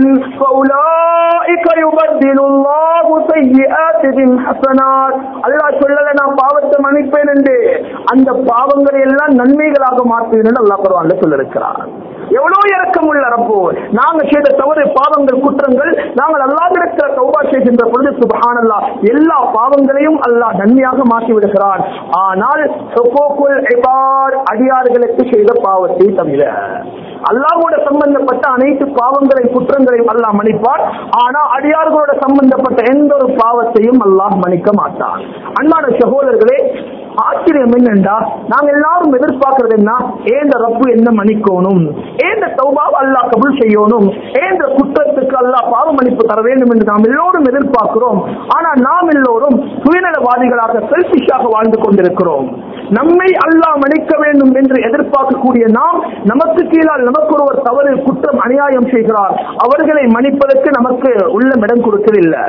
فأولئك يبدل الله سيئاتهم حسنات அல்லாஹ் சொல்லல நான் பாவத்தை மன்னிப்பேன் என்று அந்த பாவங்களை எல்லாம் நன்மைகளாக மாற்றுவேன் என்று அல்லாஹ் குர்ஆன்ல சொல்லிருக்கிறார் எவ்வளவு இறக்கம் உள்ள ரப்போ நாங்க செய்த தவறு பாவங்கள் குற்றங்கள் நாங்கள் அல்லாஹிடத்துல தௌபா செய்கின்ற பொழுது சுபஹானல்லாஹ் எல்லா பாவங்களையும் அல்லாஹ் நன்மையாக மாற்றி விடுகிறான் ஆனால் ஹுகூகுல் இபாத் அடியார்களுக்கு செய்த பாவத்தை தவிர அல்லாஹ்வோட சம்பந்தப்பட்ட அனைத்து பாவங்களை குற்றங்களையும் அல்லாஹ் மன்னிப்பார் ஆனா அடியார்களோட சம்பந்தப்பட்ட எந்த ஒரு பாவத்தையும் அல்லாஹ் மன்னிக்க மாட்டான் அன்பான சகோதரர்களே ஆச்சரியம் என்னண்டா நாங்க எல்லாரும் எதிர்பார்க்கறது என்ன ஏந்த ரப்பு என்ன மன்னிக்கணும் ஏந்த தௌபாவை அல்லாஹ் கபுல் செய்யணும் ஏந்த குற்றத்துக்கு அல்லாஹ் பாவ மன்னிப்பு தர வேண்டும் என்று நாம் எல்லோரும் எதிர்பார்க்கிறோம் ஆனா நாம் எல்லோரும் சுயநலவாதிகளாக செல்பிஷாக வாழ்ந்து கொண்டிருக்கிறோம் நம்மை அல்லாஹ் மன்னிக்க வேண்டும் என்று எதிர்பார்க்கக்கூடிய நாம் நமக்கு கீழால் நமக்கு ஒருவர் தவறு குற்றம் அநியாயம் செய்கிறார் அவர்களை மன்னிப்பதற்கு நமக்கு உள்ளம் இடம் கொடுக்கவில்லை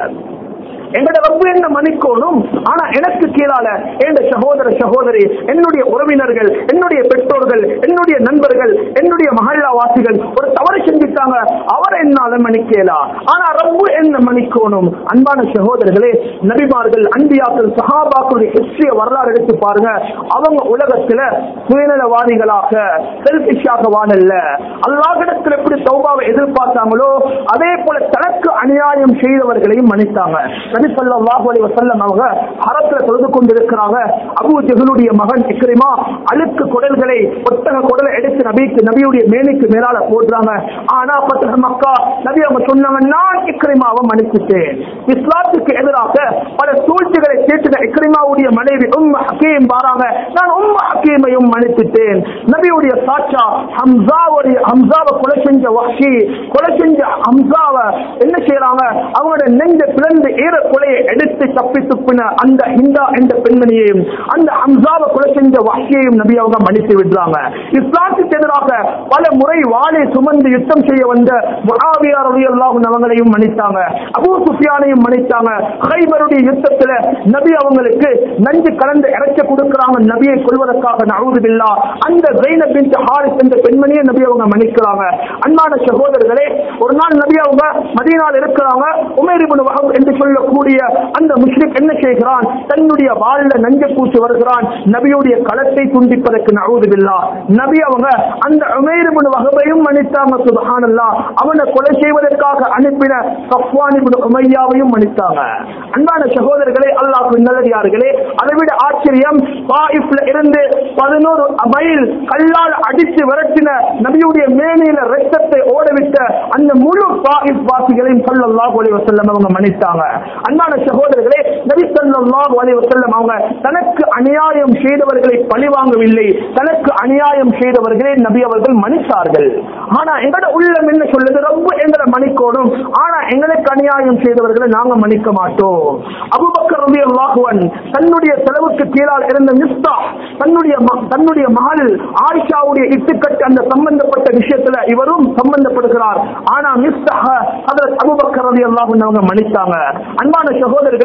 எங்கட ரப்பு என்ன மன்னிக்கணும் ஆனா எனக்கு கீழால என் சகோதர சகோதரி என்னுடைய உறவினர்கள் என்னுடைய பெற்றோர்கள் என்னுடைய நண்பர்கள் என்னுடைய மஹல்லா வாசிகள் ஒரு தவறு செஞ்சுட்டாங்க அவரை என்னால மன்னிக்கலா ஆனா ரப்பு என்ன மன்னிக்கணும் அன்பான சகோதரர்களே நபிமார்கள் அன்பியாக்கள் சஹாபாக்களுடைய ஹிஸ்டரிய வரலாறு எடுத்து பாருங்க அவங்க உலகத்துல சுயநலவாதிகளாக செல்பிஷாக வாழல்ல அல்லாஹிடத்தில் எப்படி தௌபாவை எதிர்பார்த்தாங்களோ அதே போல தனக்கு அநியாயம் செய்தவர்களையும் மன்னித்தாங்க நபி ஸல்லல்லாஹு அலைஹி வஸல்லம் அவங்க ஹரத்துல தொழுது கொண்டிருக்கிறாங்க அபூ ஜஹலுடைய மகன் இக்ரிமா அழுக்கு குடல்களை ஒட்டக குடலை எடுத்து நபிக்கு நபியுடைய மேனிக்கு மேலால போடுறாங்க ஆனா பத்தக மக்கா நபி அவங்க சொன்னாங்க நான் இக்ரிமாவை மன்னிச்சுட்டேன் இஸ்லாத்துக்கு எதிராக பல சூழ்ச்சிகளை கேட்டுன இக்ரிமாவுடைய மனைவி உம் ஹக்கீம் பாராங்க நான் உம் ஹக்கீமையும் மன்னிச்சுட்டேன் நபியுடைய சாட்சா ஹம்சாவுடைய ஹம்சாவை கொலை செஞ்ச வஹ்ஷி கொலை செஞ்ச ஹம்சாவை என்ன செய்யறாங்க அவங்களோட நெஞ்ச பிளந்து ஈர கொலையை எடுத்து தப்பி துப்பின அந்த ஹிந்தா என்ற பெண்மணியையும் அந்த ஹம்சாவை கொலை செஞ்ச வஹ்ஷியையும் நபி அவங்க மன்னித்து விடுறாங்க இஸ்லாத்துக்கு எதிராக பல முறை வாளை சுமந்து யுத்தம் செய்ய வந்த முஆவியா ரலியல்லாஹு அன்ஹு அவங்களையும் மன்னித்தாங்க அபூ சுஃபியானையும் மன்னித்தாங்க ஹைபருடைய யுத்தத்துல நபி அவங்களுக்கு நஞ்சு கலந்து இறைச்ச கொடுக்கறாங்க நபியை கொல்வதற்காக நவுது பில்லா அந்த ஜெயினப் பின்த் ஹாரிஸ் என்ற பெண்மணியை நபி அவங்க மன்னிக்கிறாங்க அன்பான சகோதரர்களே ஒரு நாள் நபி அவங்க மதீனால இருக்கிறாங்க உமேர் இப்னு வஹப் என்று சொல்லக்கூடிய அந்த முஸ்லிக் என்ன செய்கிறான் தன்னுடைய வாழ்ல நஞ்ச பூசி வருகிறான் நபியுடைய களத்தை துண்டிப்பதற்கு நவுது பில்லா நபி அவங்க அந்த உமேர் இப்னு வஹபையும் மன்னித்தாங்க சுப்ஹானல்லாஹ் அவனை கொலை செய்வதற்காக அனுப்பின சஃப்வான் இப்னு உமையாவையும் மன்னித்தாங்க அன்பான சகோதரர்களே அல்லாஹ் நல்லடியார்களே அதை விட ஆச்சரியம் தாயிஃப்ல இருந்து பதினோரு மைல் கல்லால் அடித்து விரட்டின நபியுடைய மேனியில ரத்தத்தை ஓடவிட்ட அந்த முழு தாயிஃப் வாசிகளையும் ஸல்லல்லாஹு அலைஹி வஸல்லம் அவங்க மன்னித்தாங்க அன்பான சகோதரர்களே நபி ஸல்லல்லாஹு அலைஹி வஸல்லம் அவங்க தனக்கு அநியாயம் செய்தவர்களை பழிவாங்கவில்லை தனக்கு அநியாயம் செய்தவர்களை நபி அவர்கள் மன்னித்தார்கள் ஆனா எங்கட உள்ளம் என்ன சொல்லுது ரொம்ப எங்களை மன்னிக்கணும் ஆனா எங்களுக்கு அநியாயம் செய்தவர்களை நாங்க மன்னிக்க மாட்டோம் அபுபக்கர் ரபி அல்லாஹுவன் தன்னுடைய செலவுக்கு கீழால் இருந்த மிஸ்தா தன்னுடைய ம- தன்னுடைய மகள் ஆயிஷாவுடைய இட்டுக்கட்டு அந்த சம்பந்தப்பட்ட விஷயத்துல இவரும் சம்பந்தப்படுகிறார் ஆனா மிஸ்தா அதில் அபுபக்கர் ரபி அல்லாஹுவன் அவங்க மன்னித்தாங்க அன்பான சகோதரர்களே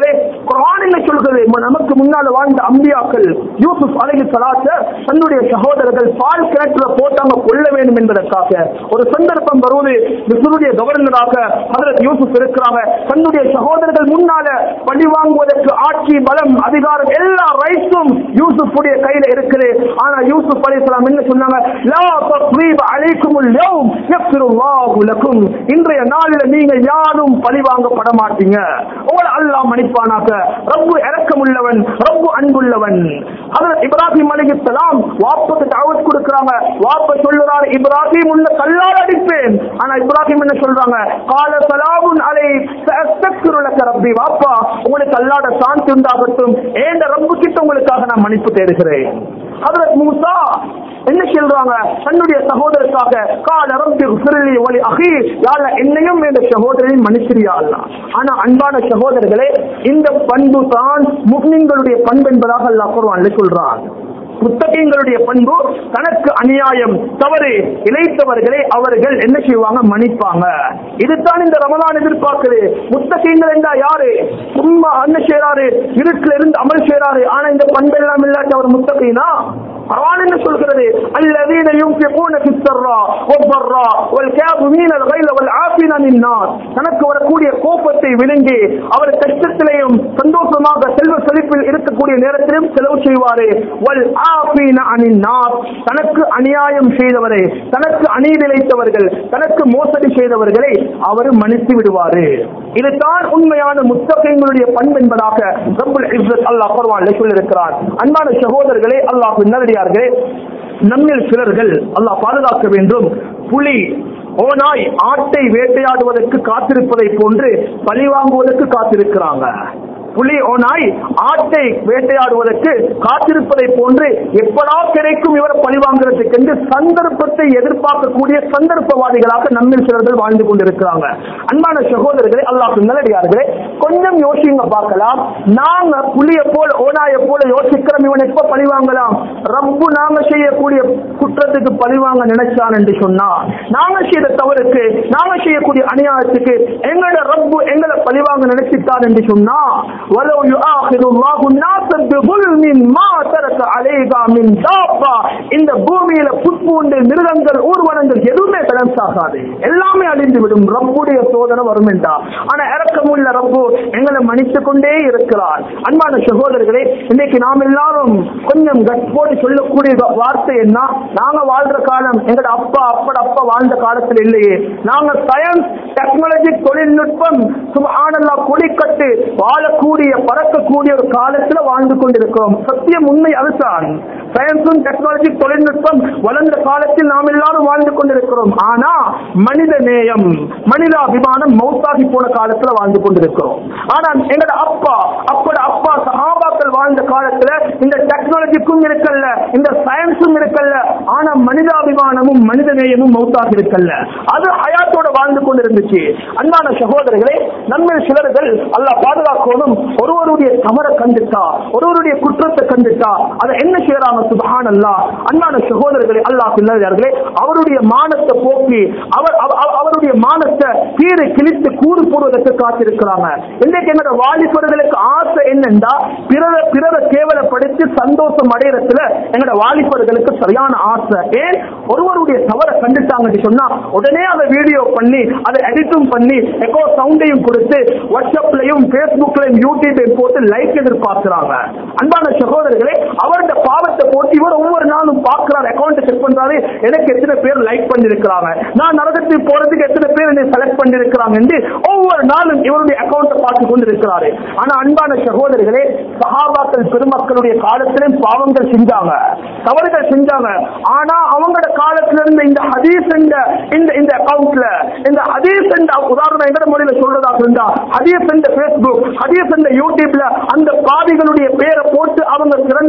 குரான் என்ன சொல்கிறது ம- நமக்கு முன்னால் வாழ்ந்த அம்பியாக்கள் யூசுப் அலைஹி சலாத்த தன்னுடைய சகோதரர்கள் பால் கிணற்றுல போட்டாங்க கொள்ள வேண்டும் என்பதற்காக ஒரு சந்தர்ப்பம் வருவது மிஸ்ருடைய கவர்னராக ஹதரத் யூசுப் இருக்கிறாங்க தன்னுடைய சகோதரர்கள் முன்னால பழி வாங்குவதற்கு ஆட்சி பலம் அதிகாரம் எல்லா ரைட்ஸும் யூசுஃபுடைய கையில இருக்குது ஆனா யூசுப் அலைஹிஸ்ஸலாம் என்ன சொன்னாங்க லா தஸ்ரீப அலைக்குமுல் யௌம் யக்ஃபிருல்லாஹு லக்கும் இன்றைய நாளில நீங்க யாரும் பழி வாங்கப்பட மாட்டீங்க உங்களை அல்லாஹ் மன்னிப்பானாக ரப்பு இரக்கமுள்ளவன் ரப்பு அன்புள்ளவன் ஹஜரத் இப்ராஹிம் அலைஹிஸ்ஸலாம் வாப்பக்கு தாவத் கொடுக்கறாங்க வாப்ப சொல்லுறாரு இப்ராஹிம் உள்ள கல்லால் அடிப்பேன் ஆனா இப்ராஹிம் என்ன சொல்றாங்க கால சலாமுன் அலை சஅஸ்தக்ஃபிரு லக ரப்பி வாப்பா உங்களுக்கு அல்லாஹ்ட சாந்தி உண்டாகட்டும் ஏண்ட ரப்பு கிட்ட உங்களுக்காக நான் மன்னிப்பு தேடுகிறேன் ஹஜரத் மூசா என்ன சொல்றாங்க தன்னுடைய சகோதரருக்காக கால ரப்பி உஃபிர்லி வலி அஹி யால என்னையும் என்ற சகோதரனையும் மன்னிச்சிரியா அல்லாஹ் ஆனா அன்பான சகோதரர்களே இந்த பண்பு தான் முஸ்லிம்களுடைய பண்பு என்பதாக அல்லாஹ் குர்ஆன்ல சொல்றான் முத்தகங்களுடைய பண்பு தனக்கு அநியாயம் தவறு இழைத்தவர்களை அவர்கள் என்ன செய்வாங்க மன்னிப்பாங்க இதுதான் இந்த ரமலான் எதிர்பார்க்குது முத்தகங்கள் என்றா யாரு சும்மா என்ன செய்யறாரு இருட்டில் இருந்து அமல் செய்யறாரு ஆனா இந்த பண்பெல்லாம் இல்லாட்டி அவர் முத்தகைனா குர்ஆன் என்ன சொல்கிறது அல்லதீன யுன்ஃபிகூன ஃபிஸ் ஸர்ரா வல்-ضرா வல்-காظிமீன الغيظ والعافين عن الناس தனக்கு வரக்கூடிய கோபத்தை விழுங்கி அவர் கஷ்டத்திலேயும் சந்தோஷமாக செல்வ செழிப்பில் இருக்கக்கூடிய நேரத்திலும் செலவு செய்வாரு வல் ஆஃபீன அனின் நாஸ் தனக்கு அநியாயம் செய்தவரை தனக்கு அநீதி இழைத்தவர்கள் தனக்கு மோசடி செய்தவர்களை அவர் மன்னித்து விடுவாரு இதுதான் உண்மையான முத்தகைங்களுடைய பண்பு என்பதாக ரப்புல் இஸ்ஸத் அல்லாஹ் குர்ஆனில் சொல்லியிருக்கிறார் அன்பான சகோதரர்களே அல்லாஹ் நல்லடியார்களே நம்மில் சிலர்கள் அல்லாஹ் பாதுகாக்க வேண்டும் புலி ஓநாய் ஆட்டை வேட்டையாடுவதற்கு காத்திருப்பதை போன்று பழி வாங்குவதற்கு காத்திருக்கிறாங்க புலி ஓநாய் ஆட்டை வேட்டையாடுவதற்கு காத்திருப்பதை போன்று எப்படா கிடைக்கும் இவரை பழி வாங்குறதுக்கு என்று சந்தர்ப்பத்தை எதிர்பார்க்கக்கூடிய சந்தர்ப்பவாதிகளாக நம்மில் சிலர்கள் வாழ்ந்து கொண்டிருக்கிறாங்க அன்பான சகோதரர்களே அல்லாஹ் நல்லடியார்களே கொஞ்சம் யோசிங்க பார்க்கலாம் நாங்க புலிய போல ஓநாயை போல யோசிக்கிறோம் இவன் எப்ப பழி வாங்கலாம் ரப்பு நாங்க செய்யக்கூடிய குற்றத்துக்கு பழி வாங்க நினைச்சான் என்று சொன்னா நாங்க செய்த தவறுக்கு நாங்க செய்யக்கூடிய அநியாயத்துக்கு எங்களோட ரப்பு எங்களை பழி வாங்க நினைச்சிட்டான் என்று சொன்னா ولو يؤاخذ الله الناس بظلم ما ترك عليها من دابة இந்த பூமியில புட்பூண்டு மிருகங்கள் ஊர்வனங்கள் எதுவுமே பேலன்ஸ் ஆகாது எல்லாமே அழிந்து விடும் ரப்புடைய சோதனை வரும் என்றா ஆனா இறக்கமுள்ள ரப்பு எங்களை மன்னித்துக் கொண்டே இருக்கிறார் அன்பான சகோதரர்களே இன்னைக்கு நாம் எல்லாரும் கொஞ்சம் கட்போடு சொல்லக்கூடிய வா- வார்த்தை என்ன நாங்க வாழ்ற காலம் எங்கட அப்பா அப்பட அப்பா வாழ்ந்த காலத்தில் இல்லையே நாங்க சயின்ஸ் டெக்னாலஜி தொழில்நுட்பம் சுபஹானல்லா கொடிக்கட்டு வாழக்கூடிய பறக்கக்கூடிய ஒரு காலத்துல வாழ்ந்து கொண்டிருக்கிறோம் சத்தியம் உண்மை அதுதான் சயின்ஸும் டெக்னாலஜி தொழில்நுட்பம் வளர்ந்த காலத்தில் நாம் எல்லாரும் வாழ்ந்து கொண்டிருக்கிறோம் ஆனா மனித நேயம் மனிதாபிமானம் மௌத்தாகி போன காலத்துல வாழ்ந்து கொண்டிருக்கிறோம் ஆனா எங்கட அப்பா அப்பட அப்பா சஹாபாக்கள் வாழ்ந்த காலத்துல இந்த டெக்னாலஜிக்கும் இருக்கல்ல இந்த சயின்ஸும் இருக்கல்ல ஆனா மனிதாபிமானமும் மனித நேயமும் மௌத்தாக இருக்கல்ல அது ஹயாத்தோட வாழ்ந்து கொண்டிருந்துச்சு அன்பான சகோதரர்களே நம்ம சிலர்கள் அல்லாஹ் பாதுகாக்கணும் ஒருவருடைய தவறை கண்டுட்டா ஒருவருடைய குற்றத்தை கண்டுட்டா அதை என்ன செய்யறாங்க சுபஹான் அல்லாஹ் அன்பான சகோதரர்களே அல்லாஹ் பிள்ளையார்களே அவருடைய மானத்தை போக்கி அவர் அவ- அவ- அவருடைய மானத்தை கீழே கிழித்து கூறு போடுவதற்கு காத்திருக்கிறாங்க இன்றைக்கு என்னோட வாலிபர்களுக்கு ஆசை என்னன்னா பிறர பிறர கேவலப்படுத்தி சந்தோஷம் அடையறதுல எங்களோட வாலிபர்களுக்கு சரியான ஆசை ஏன் ஒருவருடைய தவறை கண்டுட்டாங்கன்னு சொன்னா உடனே அதை வீடியோ பண்ணி அதை எடிட்டும் பண்ணி எக்கோ சவுண்டையும் கொடுத்து வாட்ஸ்அப்லயும் பேஸ்புக்லயும் யூடியூபையும் போட்டு லைக் எதிர்பார்க்கிறாங்க அன்பான சகோதரர்களே அவருடைய பாவத்தை போட்டு இவர் ஒவ்வொரு நாளும் பார்க்கிறார் அக்கௌண்ட் செக் பண்றாரு எனக்கு எத்தனை பேர் லைக் பண்ணிருக்கிறாங்க நான் நரகத்துக்கு போறதுக்கு எத்தனை பேர் என்னை செலக்ட் பண்ணிருக்கிறாங்க என்று ஒவ்வொரு நாளும் இவருடைய அக்கௌண்ட்டை பார்த்து கொண்டிருக்கிறாரு ஆனா அன்பான சகோதரர்களே சஹாபாக்கள் பெருமக்களுடைய காலத்திலும் பாவங்கள் செஞ்சாங்க தவறுகள் செஞ்சாங்க ஆனா அவங்களோட காலத்துல இருந்த இந்த ஹதீஸ் என்ற இந்த இந்த அக்கவுண்ட்ல இந்த ஹதீஸ் என்ற உதாரணம் எங்கட மொழியில சொல்றதாக இருந்தா ஹதீஸ் என்ற பேஸ்புக் ஹதீஸ் என்ற யூடியூப்ல அந்த பாவிகளுடைய பேரை போட்டு அவங்க சிறந்தவர்களாக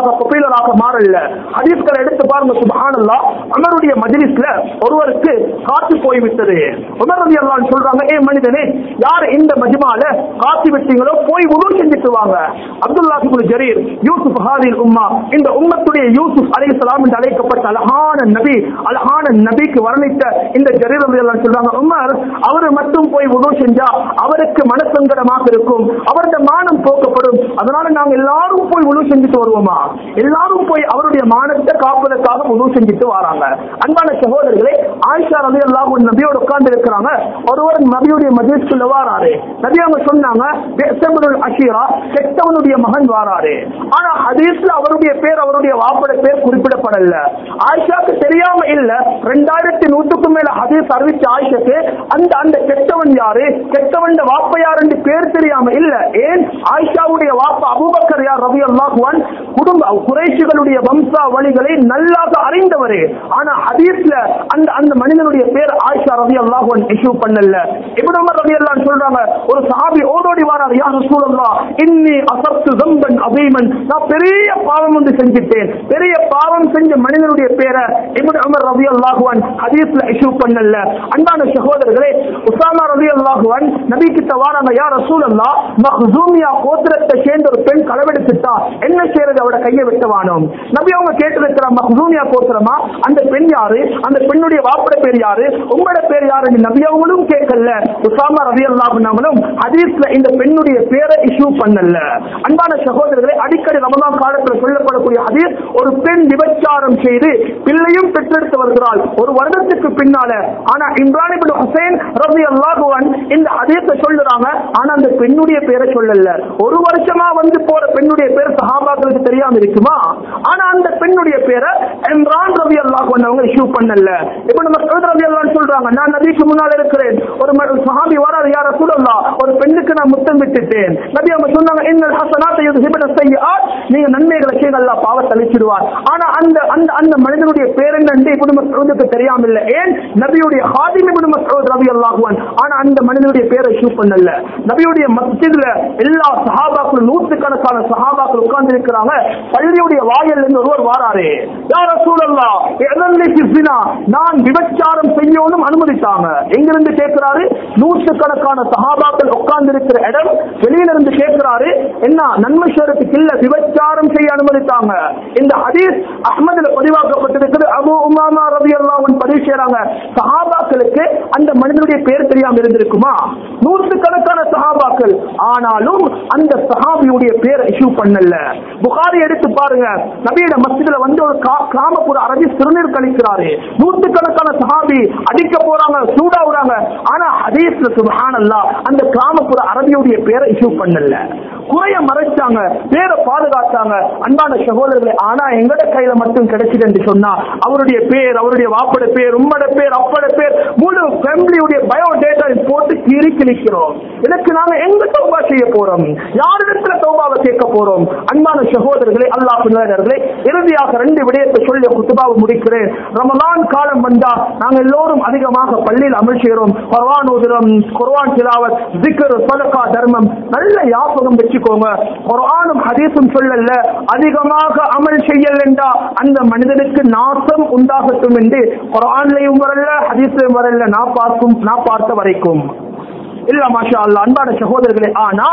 பாப்புலராக பாப்புலராக மாறல ஹதீஸ்களை எடுத்து பாருங்க சுபஹானல்லாஹ் உமருடைய மஜ்லிஸ்ல ஒருவருக்கு காத்து போய்விட்டது உமர் ரலியல்லாஹு அன்ஹு சொல்றாங்க ஏ மனிதனே யார் இந்த மஜ்மால காத்து விட்டீங்களோ போய் உதவு செஞ்சுட்டு வாங்க அப்துல்லாஹ் இப்னு ஜரீர் யூசுப் ஹாதில் உம்மா இந்த உம்மத்துடைய யூசுப் அலைஹிஸ்ஸலாம் என்று அழைக்கப்பட்ட அழகான நபி அழகான நபிக்கு வர்ணித்த இந்த ஜரீர் ரலியல்லாஹு அன்ஹு சொல்றாங்க உமர் அவர் மட்டும் போய் உதவு செஞ்சா அவருக்கு மனசங்கடமாக இருக்கும் அவருடைய மானம் போக்கப்படும் அதனால நாங்க எல்லாரும் போய் உதவு செஞ்சுட்டு வருவோமா எல்லாரும் போய் அவருடைய மானத்தை காப்பதற்காக உதவு செஞ்சுட்டு வராங்க அன்பான சகோதரர்களே ஆயிஷா ரவி அல்லாஹ் நபியோட உட்கார்ந்து இருக்கிறாங்க ஒருவர் நபியுடைய மஜிஸ்குள்ள வாராரு நபி அவங்க சொன்னாங்க பெசபுல் அஷீரா கெட்டவனுடைய மகன் வாராரு ஆனா ஹதீஸ்ல அவருடைய பேர் அவருடைய வாப்பட பேர் குறிப்பிடப்படல ஆயிஷாக்கு தெரியாம இல்ல ரெண்டாயிரத்தி நூற்றுக்கும் மேல ஹதீஸ் அறிவிச்ச ஆயிஷாக்கு அந்த அந்த கெட்டவன் யாரு கெட்டவன் வாப்ப யாருன்னு பேர் தெரியாம இல்ல ஏன் ஆயிஷாவுடைய வாப்பா அபூபக்கர் யார் ரவி அல்லாஹுவான் குடும்ப குறைஷிகளுடைய வம்சா வழிகளை நல்லாக அறிந்தவரே ஆனா ஹதீஸ்ல அந்த அந்த மனிதனுடைய பேர் ஆயிஷா ரவி அல்லாஹுவான் இஷ்யூ பண்ணல இப்னு உமர் ரவி அல்லாஹ் சொல்றாங்க ஒரு சஹாபி ஓடோடி வாரார் யா ரசூலல்லாஹ் இன்னி அசப்து ஸம்பன் அதீமன் நான் பெரிய பாவம் ஒன்று செஞ்சிட்டேன் பெரிய பாவம் செஞ்ச மனிதனுடைய பேரை இப்னு உமர் ரவி அல்லாஹுவான் ஹதீஸ்ல இஷ்யூ பண்ணல அன்பான சகோதரர்களே உசாமா ரவி அல்லாஹுவான் நபி கிட்ட வாராங்க யா ரசூலல்லாஹ் மஹ்சூமியா கோத்திரத்தை சேர்ந்த ஒரு பெண் களவெடுத்துட்டா என்ன செய்யறது அவட கையை வெட்டவானோம் நபி அவங்க கேட்டிருக்கிற மஹ்சூமியா கோத்திரமா அந்த பெண் யாரு அந்த பெண்ணுடைய வாப்பட பேர் யாரு உங்களோட பேர் யாருன்னு நபி அவங்களும் கேட்கல உசாமா ரவி அல்லாஹுனாங்களும் ஹதீஸ்ல இந்த பெண்ணுடைய பேரை இஷ்யூ பண்ணல அன்பான சகோதரர்களே அடிக்கடி ரமதான் காலத்தில் சொல்லப்படக்கூடிய ஹதீஸ் ஒரு பெண் விபச்சாரம் செய்து பிள்ளையும் பெற்றெடுத்து வருகிறாள் ஒரு வருடத்துக்கு பின்னால ஆனா இம்ரான் இப்னு ஹுசைன் ரவி அல்லாஹுவன் இந்த ஹதீஸை சொல்லுறாங்க ஆனா அந்த பெண்ணுடைய பேரை சொல்லல ஒரு வருஷமா வந்து போற பெண்ணுடைய பேர் சஹாபாக்களுக்கு தெரியாம இருக்குமா ஆனா அந்த பெண்ணுடைய பேரை இம்ரான் ரவி அல்லாஹுவன் அவங்க இஷ்யூ பண்ணல இப்ப நம்ம சகோதர ரவி அல்லாஹ் சொல்றாங்க நான் நபிக்கு முன்னால் இருக்கிறேன் ஒரு ம- ஒரு சஹாபி வராரு யார சொல்லலா ஒரு பெண்ணுக்கு நான் முத்தம் விட்டுட்டேன் நபி அவங்க சொன்னாங்க இன்னல் ஹசனாத்தை யுத்ஹிபுன ஸய்யிஆத் நீங்க நன்மைகளை செய்யுங்க அல்லாஹ் பாவத்தை அழிச்சிடுவார் ஆனா அந்த அந்த அந்த மனிதனுடைய பேர் என்னன்னு இப்னு மஸ்ஊதுக்கு தெரியாம இல்ல ஏன் நபியுடைய ஹாதிம் இப்னு மஸ்ஊத் ரலியல்லாஹு அன்ஹு ஆனா அந்த மனிதனுடைய பேரை ஷூ பண்ணல நபியுடைய மஸ்ஜித்ல எல்லா சஹாபாக்களும் நூற்றுக்கணக்கான சஹாபாக்கள் உட்கார்ந்து இருக்கிறாங்க பள்ளியுடைய வாயில் இருந்து ஒருவர் வாராரு யா ரசூலல்லாஹ் எதல்லி ஃபிஸ்னா நான் விபச்சாரம் செய்யணும் அனுமதித்தாங்க எங்கிருந்து கேட்கிறாரு நூற்றுக்கணக்கான சஹாபாக்கள் உட்கார்ந்து இருக்கிற இடம் வெளியில இருந்து கேட்கிறாரு என்ன நன்மை செய்யறதுக்கு இல்ல விபச்சாரம் செய்ய அனுமதித்தாங்க இந்த ஹதீஸ் அஹ்மதுல பதிவாக்கப்பட்டிருக்குது அபு உமாமா ரவி அல்லாஹ் பதிவு செய்யறாங்க சஹாபாக்களுக்கு அந்த மனிதனுடைய பேர் தெரியாம இருந்திருக்குமா நூற்றுக்கணக்கான சஹாபாக்கள் ஆனாலும் அந்த சஹாபியுடைய பேர் இஷ்யூ பண்ணல புகாரி எடுத்து பாருங்க நபியோட மஸ்ஜிதுல வந்து ஒரு கா- கிராமப்புற அரபி சிறுநீர் கழிக்கிறாரு நூற்றுக்கணக்கான சஹாபி அடிக்க போறாங்க சூடாவுறாங்க ஆனா ஹதீஸ்ல சுபஹானல்லாஹ் அந்த கிராமப்புற அரபியுடைய பேரை இஷ்யூ பண்ணல குறைய மறைச்சாங்க பேரை பாதுகாத்தாங்க அன்பான சகோதரர்களே ஆனா எங்கட கையில மட்டும் கிடைச்சது என்று சொன்னா அவருடைய பேர் அவருடைய வாப்பட பேர் உம்மட பேர் அப்பட பேர் முழு ஃபேமிலியுடைய பயோடேட்டா போட்டு கீறி கிழிக்கிறோம் இதற்கு நாங்க எங்க தௌபா செய்ய போறோம் யாரிடத்துல தௌபாவை கேட்க போறோம் அன்பான சகோதரர்களே அல்லாஹ் பிள்ளைகளே இறுதியாக ரெண்டு விடயத்தை சொல்லி குத்துபாவை முடிக்கிறேன் ரமலான் காலம் வந்தா நாங்க எல்லோரும் அதிகமாக பள்ளியில் அமல் செய்கிறோம் குர்ஆன் ஓதுறோம் குர்ஆன் திலாவத் zikr சதகா தர்மம் நல்ல ஞாபகம் வச்சுக்கோங்க குர்ஆனும் ஹதீஸும் சொல்லல அதிகமாக அமல் செய்யலண்டா அந்த மனிதனுக்கு நாசம் உண்டாகட்டும் என்று குர்ஆன்லயும் வரல ஹதீஸ்லயும் வரல நான் பார்க்கும் நான் பார்த்த வரைக்கும் இல்ல மாஷா அல்லாஹ் அன்பான சகோதரர்களே ஆனா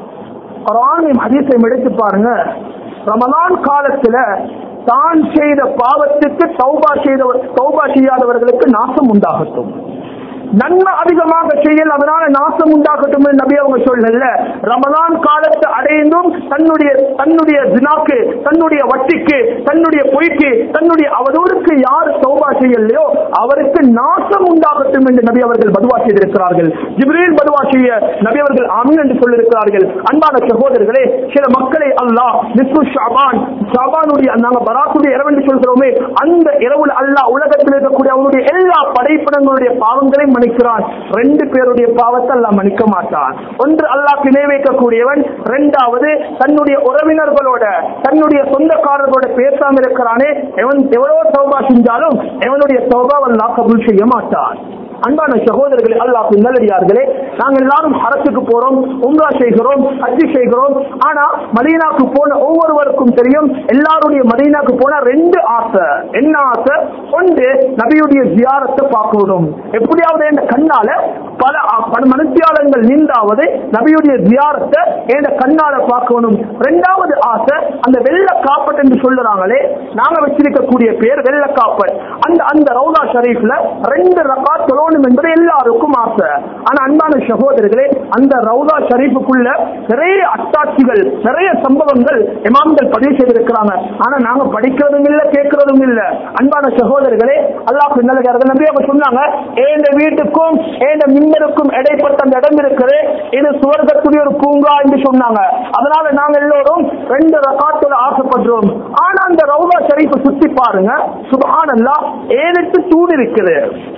குர்ஆனையும் ஹதீஸையும் எடுத்து பாருங்க ரமலான் காலத்துல தான் செய்த பாவத்துக்கு தௌபா செய்தவர் தௌபா செய்யாதவர்களுக்கு நாசம் உண்டாகட்டும் நன்மை அதிகமாக செய்யல் அதனால நாசம் உண்டாகட்டும் என்று நபி அவங்க சொல்லல ரமலான் காலத்தை அடைந்தும் தன்னுடைய தன்னுடைய ஜினாக்கு தன்னுடைய வட்டிக்கு தன்னுடைய பொய்க்கு தன்னுடைய அவதூறுக்கு யார் தௌபா செய்யலையோ அவருக்கு நாசம் உண்டாகட்டும் என்று நபி அவர்கள் பதுவா செய்திருக்கிறார்கள் ஜிப்ரீல் பதுவா செய்ய நபி அவர்கள் ஆமீன் என்று சொல்லியிருக்கிறார்கள் அன்பான சகோதரர்களே சில மக்களை அல்லாஹ் நிஸ்பு ஷாபான் ஷாபானுடைய நாங்க பராத்துடைய இரவு என்று சொல்கிறோமே அந்த இரவுல அல்லாஹ் உலகத்தில் இருக்கக்கூடிய அவனுடைய எல்லா படைப்பிடங்களுடைய பாவங்களையும் மன்னிக்கிறான் ரெண்டு பேருடைய பாவத்தை அல்லாஹ் மன்னிக்க மாட்டான் ஒன்று அல்லாஹ் பிணை வைக்கக்கூடியவன் இரண்டாவது தன்னுடைய உறவினர்களோட தன்னுடைய சொந்தக்காரர்களோட பேசாம இருக்கிறானே எவன் எவ்வளவு தௌபா செஞ்சாலும் எவனுடைய தௌபா அல்லாஹ் கபூல் செய்ய மாட்டான் அன்பான சகோதரர்களே அல்லாஹ் நல்லடியார்களே நாங்கள் எல்லாரும் ஹரத்துக்கு போறோம் உம்ரா செய்கிறோம் ஹஜ்ஜி செய்கிறோம் ஆனா மதீனாக்கு போன ஒவ்வொருவருக்கும் தெரியும் எல்லாருடைய மதீனாக்கு போன ரெண்டு ஆசை என்ன ஆசை ஒன்று நபியுடைய ஜியாரத்தை பார்க்கணும் எப்படியாவது என் கண்ணால பல பல மனுஷியாளங்கள் நீண்டாவது நபியுடைய ஜியாரத்தை என் கண்ணால பார்க்கணும் ரெண்டாவது ஆசை அந்த வெள்ள காப்பட் என்று சொல்லுறாங்களே நாங்க வச்சிருக்கக்கூடிய பேர் வெள்ள காப்பட் அந்த அந்த ரவுலா ஷரீஃப்ல ரெண்டு ரகாத் தொழணும் என்பது எல்லாருக்கும் ஆசை ஆனா அன்பான சகோதரர்களே அந்த ரவுலா ஷரீஃபுக்குள்ள நிறைய அத்தாட்சிகள் நிறைய சம்பவங்கள் இமாம்கள் பதிவு செய்திருக்கிறாங்க ஆனா நாங்க படிக்கிறதும் இல்ல கேட்கறதும் இல்ல அன்பான சகோதரர்களே அல்லாஹ் நல்லது நம்பி அவங்க சொன்னாங்க ஏந்த வீட்டுக்கும் ஏந்த மின்னருக்கும் இடைப்பட்ட அந்த இடம் இருக்குது இது சுவர்க்கத்துடைய ஒரு பூங்கா என்று சொன்னாங்க அதனால நாங்க எல்லோரும் ரெண்டு ரகாத்துல ஆசைப்படுறோம் ஆனா அந்த ரவுலா ஷரீஃபை சுத்தி பாருங்க சுபஹானல்லா ஏழெட்டு தூண் இருக்குது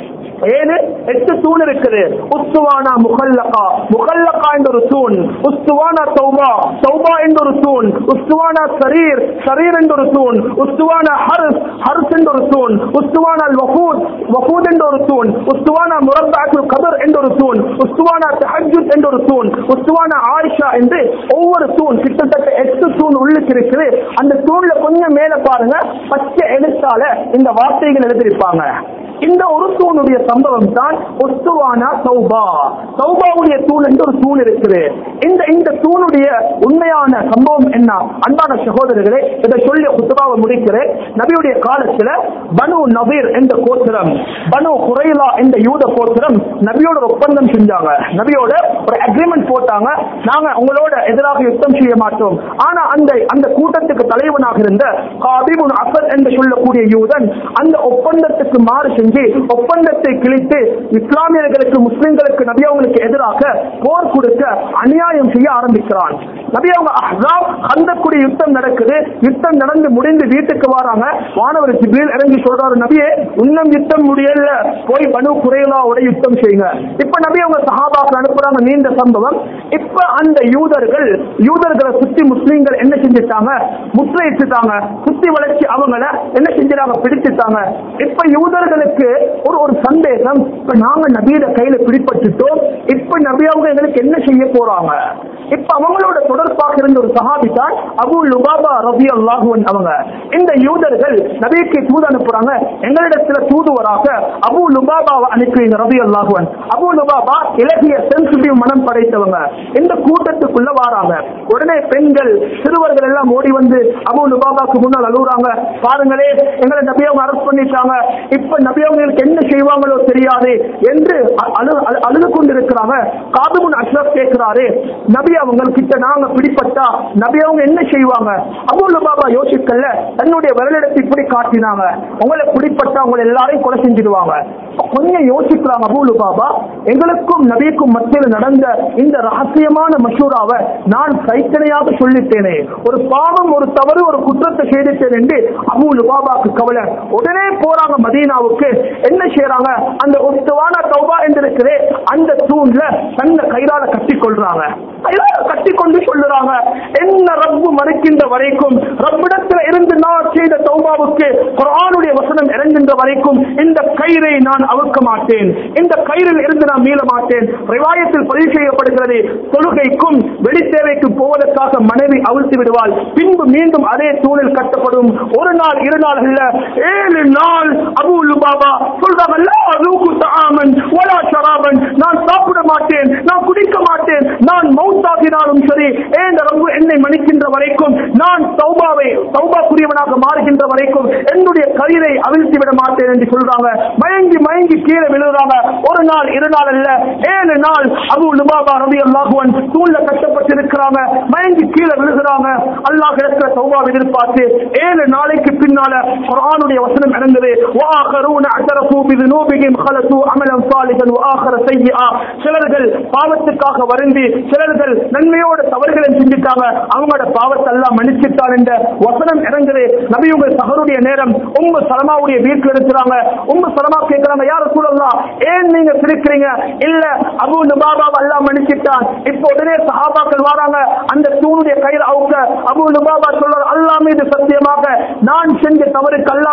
ஏழு எட்டு தூண் இருக்குது உஸ்துவானா முகல்லகா முகல்லகா என்ற ஒரு தூண் உஸ்துவானா தௌபா தௌபா என்ற ஒரு தூண் உஸ்துவானா சரீர் சரீர் என்ற ஒரு தூண் உஸ்துவானா ஹர்ஸ் ஹர்ஸ் என்ற ஒரு தூண் உஸ்துவானா வஃபூத் வஃபூத் என்ற ஒரு தூண் உஸ்துவானா முரத்தாக்குல் கதர் என்ற ஒரு தூண் உஸ்துவானா தஹஜ்ஜுத் என்ற ஒரு தூண் உஸ்துவானா ஆயிஷா என்று ஒவ்வொரு தூண் கிட்டத்தட்ட எட்டு தூண் உள்ளுக்கு இருக்குது அந்த தூண்ல கொஞ்சம் மேல பாருங்க பச்சை எழுத்தால இந்த வார்த்தைகள் எழுதியிருப்பாங்க இந்த ஒரு தூணுடைய சம்பவம் தான் ஒஸ்துவானா சௌபா சௌபாவுடைய தூண் என்று ஒரு தூண் இருக்குது இந்த இந்த தூணுடைய உண்மையான சம்பவம் என்ன அன்பான சகோதரர்களே இதை சொல்லி குத்துபாவை முடிக்கிறேன் நபியுடைய காலத்துல பனு நபீர் என்ற கோத்திரம் பனு குரைலா என்ற யூத கோத்திரம் நபியோட ஒரு ஒப்பந்தம் செஞ்சாங்க நபியோட ஒரு அக்ரிமெண்ட் போட்டாங்க நாங்க உங்களோட எதிராக யுத்தம் செய்ய மாட்டோம் ஆனா அந்த அந்த கூட்டத்துக்கு தலைவனாக இருந்த காபிபுன் அசத் என்று சொல்லக்கூடிய யூதன் அந்த ஒப்பந்தத்துக்கு மாறு செஞ்சு ஒப்பந்தத்தை கிழித்து இஸ்லாமியர்களுக்கு முஸ்லிம்களுக்கு நபி அவங்களுக்கு எதிராக போர் கொடுக்க அநியாயம் செய்ய ஆரம்பிக்கிறான் நபி அவங்க அஹ்ஸாப் கந்தக்குடி யுத்தம் நடக்குது யுத்தம் நடந்து முடிந்து வீட்டுக்கு வராங்க வானவர் ஜிப்ரீல் இறங்கி சொல்றாரு நபியே இன்னும் யுத்தம் முடியல போய் பனு குறையலாவோட யுத்தம் செய்யுங்க இப்ப நபி அவங்க சஹாபாக்கு அனுப்புறாங்க நீண்ட சம்பவம் இப்ப அந்த யூதர்கள் யூதர்களை சுத்தி முஸ்லீம்கள் என்ன செஞ்சுட்டாங்க முற்றையிட்டுட்டாங்க சுத்தி வளைச்சு அவங்கள என்ன செஞ்சாங்க பிடிச்சிட்டாங்க இப்ப யூதர்களுக்கு ஒரு ஒரு சந்தேகம் இப்ப நாங்க நபியோட கையில பிடிப்பட்டுட்டோம் இப்ப நபி அவங்க எங்களுக்கு என்ன செய்ய போறாங்க இப்ப அவங்களோட தொடர்பாக இருந்த ஒரு சஹாபி தான் அபு லுபாபா ரபி அல்லாஹுவன் அவங்க இந்த யூதர்கள் நபிக்கு தூது அனுப்புறாங்க எங்களிடத்துல தூதுவராக அபு லுபாபாவை அனுப்புவீங்க ரபி அல்லாஹுவன் அபு லுபாபா இலகிய சென்சிட்டிவ் மனம் படைத்தவங்க இந்த கூட்டத்துக்குள்ள வாராங்க உடனே பெண்கள் சிறுவர்கள் எல்லாம் ஓடி வந்து அபு லுபாபாக்கு முன்னால் அழுகுறாங்க பாருங்களே எங்களை நபி அவங்க அரெஸ்ட் பண்ணிட்டாங்க இப்ப நபி அவங்களுக்கு என்ன செய்வாங்களோ தெரியாது என்று அ- அழு அழு- அழுது கொண்டிருக்கிறாங்க காதுமுன் அஷ்ரப் கேட்கிறாரு நபி அவங்க கிட்ட நாங்க பிடிப்பட்டா நபி அவங்க என்ன செய்வாங்க அபுல் பாபா யோசிக்கல தன்னுடைய விரலிடத்தை இப்படி காட்டினாங்க உங்களை பிடிப்பட்டா உங்களை எல்லாரையும் கொலை செஞ்சிடுவாங்க கொஞ்சம் யோசிக்கிறாங்க அபுல் பாபா எங்களுக்கும் நபிக்கும் மத்தியில் நடந்த இந்த ரகசியமான மசூராவை நான் கைத்தனையாக சொல்லிட்டேனே ஒரு பாவம் ஒரு தவறு ஒரு குற்றத்தை செய்துட்டேன் என்று அபுல் பாபாக்கு கவலை உடனே போறாங்க மதீனாவுக்கு என்ன செய்யறாங்க அந்த ஒத்துவான தௌபா என்று இருக்கிறே அந்த தூண்ல தன்னை கையால கட்டி கொள்றாங்க கையால கட்டி கொண்டு சொல்லுறாங்க என்ன ரப்பு மறுக்கின்ற வரைக்கும் ரப்பிடத்துல இருந்து நான் செய்த தௌபாவுக்கு குர்ஆனுடைய வசனம் இறங்குகின்ற வரைக்கும் இந்த கயிறை நான் அவுக்க மாட்டேன் இந்த கயிறில் இருந்து நான் மீள மாட்டேன் ரிவாயத்தில் பதிவு செய்யப்படுகிறது தொழுகைக்கும் வெளித்தேவைக்கு போவதற்காக மனைவி அவிழ்த்து விடுவாள் பின்பு மீண்டும் அதே தூணில் கட்டப்படும் ஒரு நாள் இரு நாள் அல்ல ஏழு நாள் அபு லுபாபா சொல்றாங்கல்ல ரூகு தஆமன் வலா ஷராபன் நான் சாப்பிட மாட்டேன் நான் குடிக்க மாட்டேன் நான் மௌத்தாகினாலும் சரி ஏன் ரப்பு என்னை மன்னிக்கின்ற வரைக்கும் நான் தௌபாவை தௌபாக்குரியவனாக மாறுகின்ற வரைக்கும் என்னுடைய கயிறை அவிழ்த்து விட மாட்டேன் என்று சொல்றாங்க மயங்கி மயங்கி கீழே விழுறாங்க ஒரு நாள் இரு நாள் அல்ல ஏழு நாள் அபு லுபாபா ரவி அல்லாஹுவன் தூண்ல கட்டப்பட்டிருக்கிறாங்க மயங்கி கீழே விழுகிறாங்க அல்லாஹ் இருக்கிற தௌபா எதிர்பார்த்து ஏழு நாளைக்கு பின்னால குர்ஆனுடைய வசனம் இறங்குது வாகரூன அத்தரஃபு பிதுனூபிஹிம் خلطوا عملا صالحا واخر سيئا சிலர்கள் பாவத்துக்காக வருந்தி சிலர்கள் நன்மையோட தவறுகளை செஞ்சுட்டாங்க அவங்களோட பாவத்தை எல்லாம் மன்னிச்சிட்டான் என்ற வசனம் இறங்குது நபி உங்கள் சகருடைய நேரம் உம்மு சலமாவுடைய வீட்டில் இருக்கிறாங்க உம்மு சலமா கேட்கிறாங்க யார் சூழல்லாம் ஏன் நீங்க சிரிக்கிறீங்க இல்ல அபு நுபாபாவை எல்லாம் மன்னிச்சிட்டான் இப்போ உடனே சஹாபாக்கள் வராங்க அந்த தூணுடைய கையில் அவுக்க அபு நுபாபா சொல்றார் அல்லாஹ் மீது சத்தியமாக நான் செஞ்ச தவறுக்கு அல்லாஹ் மன்னிச்சிட்டான்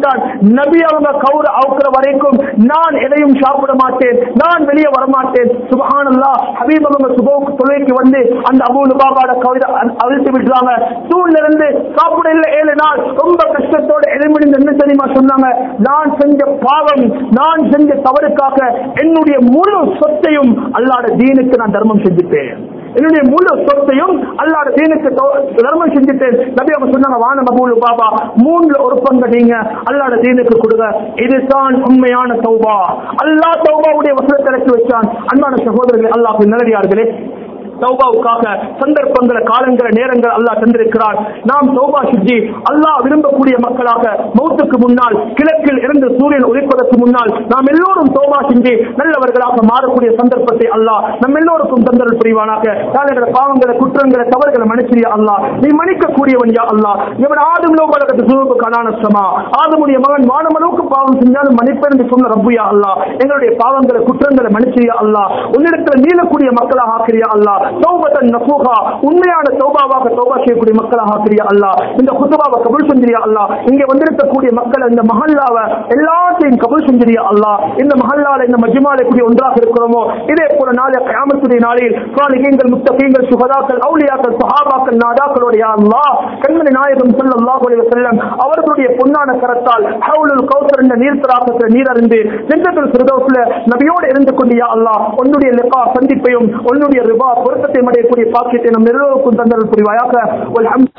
சொல்றான் நபி அவங்க கவுர் அவுக்கிற வரைக்கும் நான் எதையும் சாப்பிட மாட்டேன் நான் வெளியே வரமாட்டேன் சுபஹானல்லா ஹபீப் அவங்க சுபோக்கு தொழுகைக்கு வந்து அந்த அபூ லுபாபாட கவிதை அழுத்தி விட்டுறாங்க தூண்ல இருந்து சாப்பிட இல்லை ஏழு நாள் ரொம்ப கஷ்டத்தோட எளிமணிந்து என்ன தெரியுமா சொன்னாங்க நான் செஞ்ச பாவம் நான் செஞ்ச தவறுக்காக என்னுடைய முழு சொத்தையும் அல்லாட தீனுக்கு நான் தர்மம் செஞ்சுட்டேன் என்னுடைய முழு சொத்தையும் அல்லாட தீனுக்கு தோ- தர்மம் செஞ்சுட்டேன் நபி அவங்க சொன்னாங்க வான மபூல் பாபா மூணுல ஒரு பங்கு நீங்க அல்லாட தீனுக்கு கொடுங்க இதுதான் உண்மையான தௌபா அல்லாஹ் தௌபாவுடைய வசனத்தை இறக்கி வச்சான் அன்பான சகோதரர்களே அல்லாஹ் நல்லடியார்களே தௌபாவுக்காக சந்தர்ப்பங்களை காலங்களை நேரங்கள் அல்லாஹ் தந்திருக்கிறார் நாம் தௌபா செஞ்சு அல்லாஹ் விரும்பக்கூடிய மக்களாக மௌத்துக்கு முன்னால் கிழக்கில் இருந்து சூரியன் உதிப்பதற்கு முன்னால் நாம் எல்லோரும் தௌபா செஞ்சு நல்லவர்களாக மாறக்கூடிய சந்தர்ப்பத்தை அல்லாஹ் நம் எல்லோருக்கும் தந்தரல் புரிவானாக காலங்களை பாவங்களை குற்றங்களை தவறுகளை மன்னிச்சியா அல்லாஹ் நீ மன்னிக்கக்கூடியவன் யா அல்லாஹ் இவன் ஆதும் லோகலகத்து சுரூபு கனானசமா ஆதமுடைய மகன் வானமளவுக்கு பாவம் செஞ்சாலும் மன்னிப்பேன் என்று சொன்ன ரப்புயா அல்லாஹ் எங்களுடைய பாவங்களை குற்றங்களை மன்னிச்சியா அல்லாஹ் உன்னிடத்தில் மீளக்கூடிய மக்களாக ஆக்கிரியா அல்லாஹ் தௌபத்தன் நசூகா உண்மையான தௌபாவாக தௌபா செய்யக்கூடிய மக்களாக ஆக்கிரியா அல்லாஹ் இந்த குத்துபாவை கபுல் செஞ்சிரியா அல்லாஹ் இங்க வந்திருக்கக்கூடிய மக்கள் இந்த மஹல்லாவை எல்லாத்தையும் கபுல் செஞ்சிரியா அல்லாஹ் இந்த மஹல்லால இந்த மஜ்மால எப்படி ஒன்றாக இருக்கிறோமோ இதே போல நாளை கயாமத்துடைய நாளில் சாலிகங்கள் முத்தகீங்கள் சுகதாக்கள் அவுலியாக்கள் சஹாபாக்கள் நாதாக்களுடைய அல்லாஹ் கண்மணி நாயகம் ஸல்லல்லாஹு அலைஹி வஸல்லம் அவர்களுடைய பொன்னான கரத்தால் ஹவுலுல் கௌசர் என்ற நீர் தராகத்தில் நீர் அறிந்து ஜன்னத்துல் ஃபிர்தௌஸ்ல நபியோடு இருந்து கொண்டு யா அல்லாஹ் உன்னுடைய லிகா சந்திப்பையும் உன்னுடைய ரிபா பொருத்தத்தை அடையக்கூடிய பாக்கியத்தை நம் எல்லோருக்கும் தந்தல் புரிவாயாக வல்ஹம்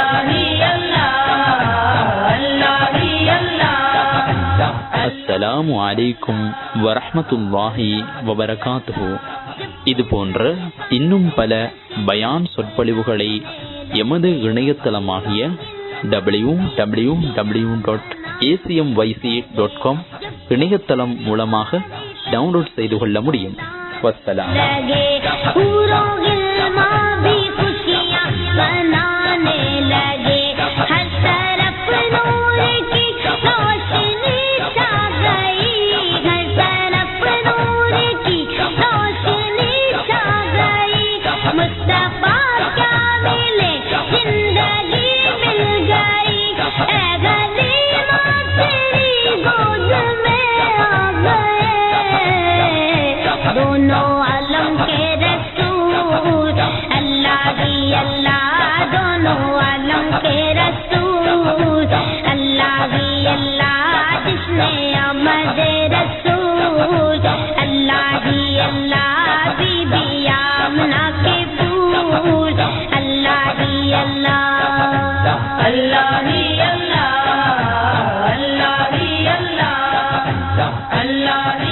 அஸ்ஸலாமு அலைக்கும் வரஹ்மத்துல்லாஹி வபரகாத்துஹு இது போன்ற இன்னும் பல பயான் சொற்பொழிவுகளை எமது இணையதளமாகிய W W W dot ACM YC dot com இணையதளம் மூலமாக டவுன்லோட் செய்து கொள்ள முடியும் வஸ்ஸலாம் लगे पूरों गिलमा भी खुशियाँ मनाने लगे हर तरफ नूर की रोशनी छा गई हर तरफ नूर की रोशनी छा गई मुस्तफा क्या मिले जिंदगी मिल गई ए गलीमा तेरी गोद में आ गए दोनों आलम के रसूल अल्लाह ही अल्लाह दोनों आलम के रसूल अल्लाह ही अल्लाह जिसने आमद रसूल अल्लाह ही अल्लाह बीबी आमना के फूल अल्लाह ही अल्लाह अल्लाह ही अल्लाह अल्लाह ही अल्लाह अल्लाह ही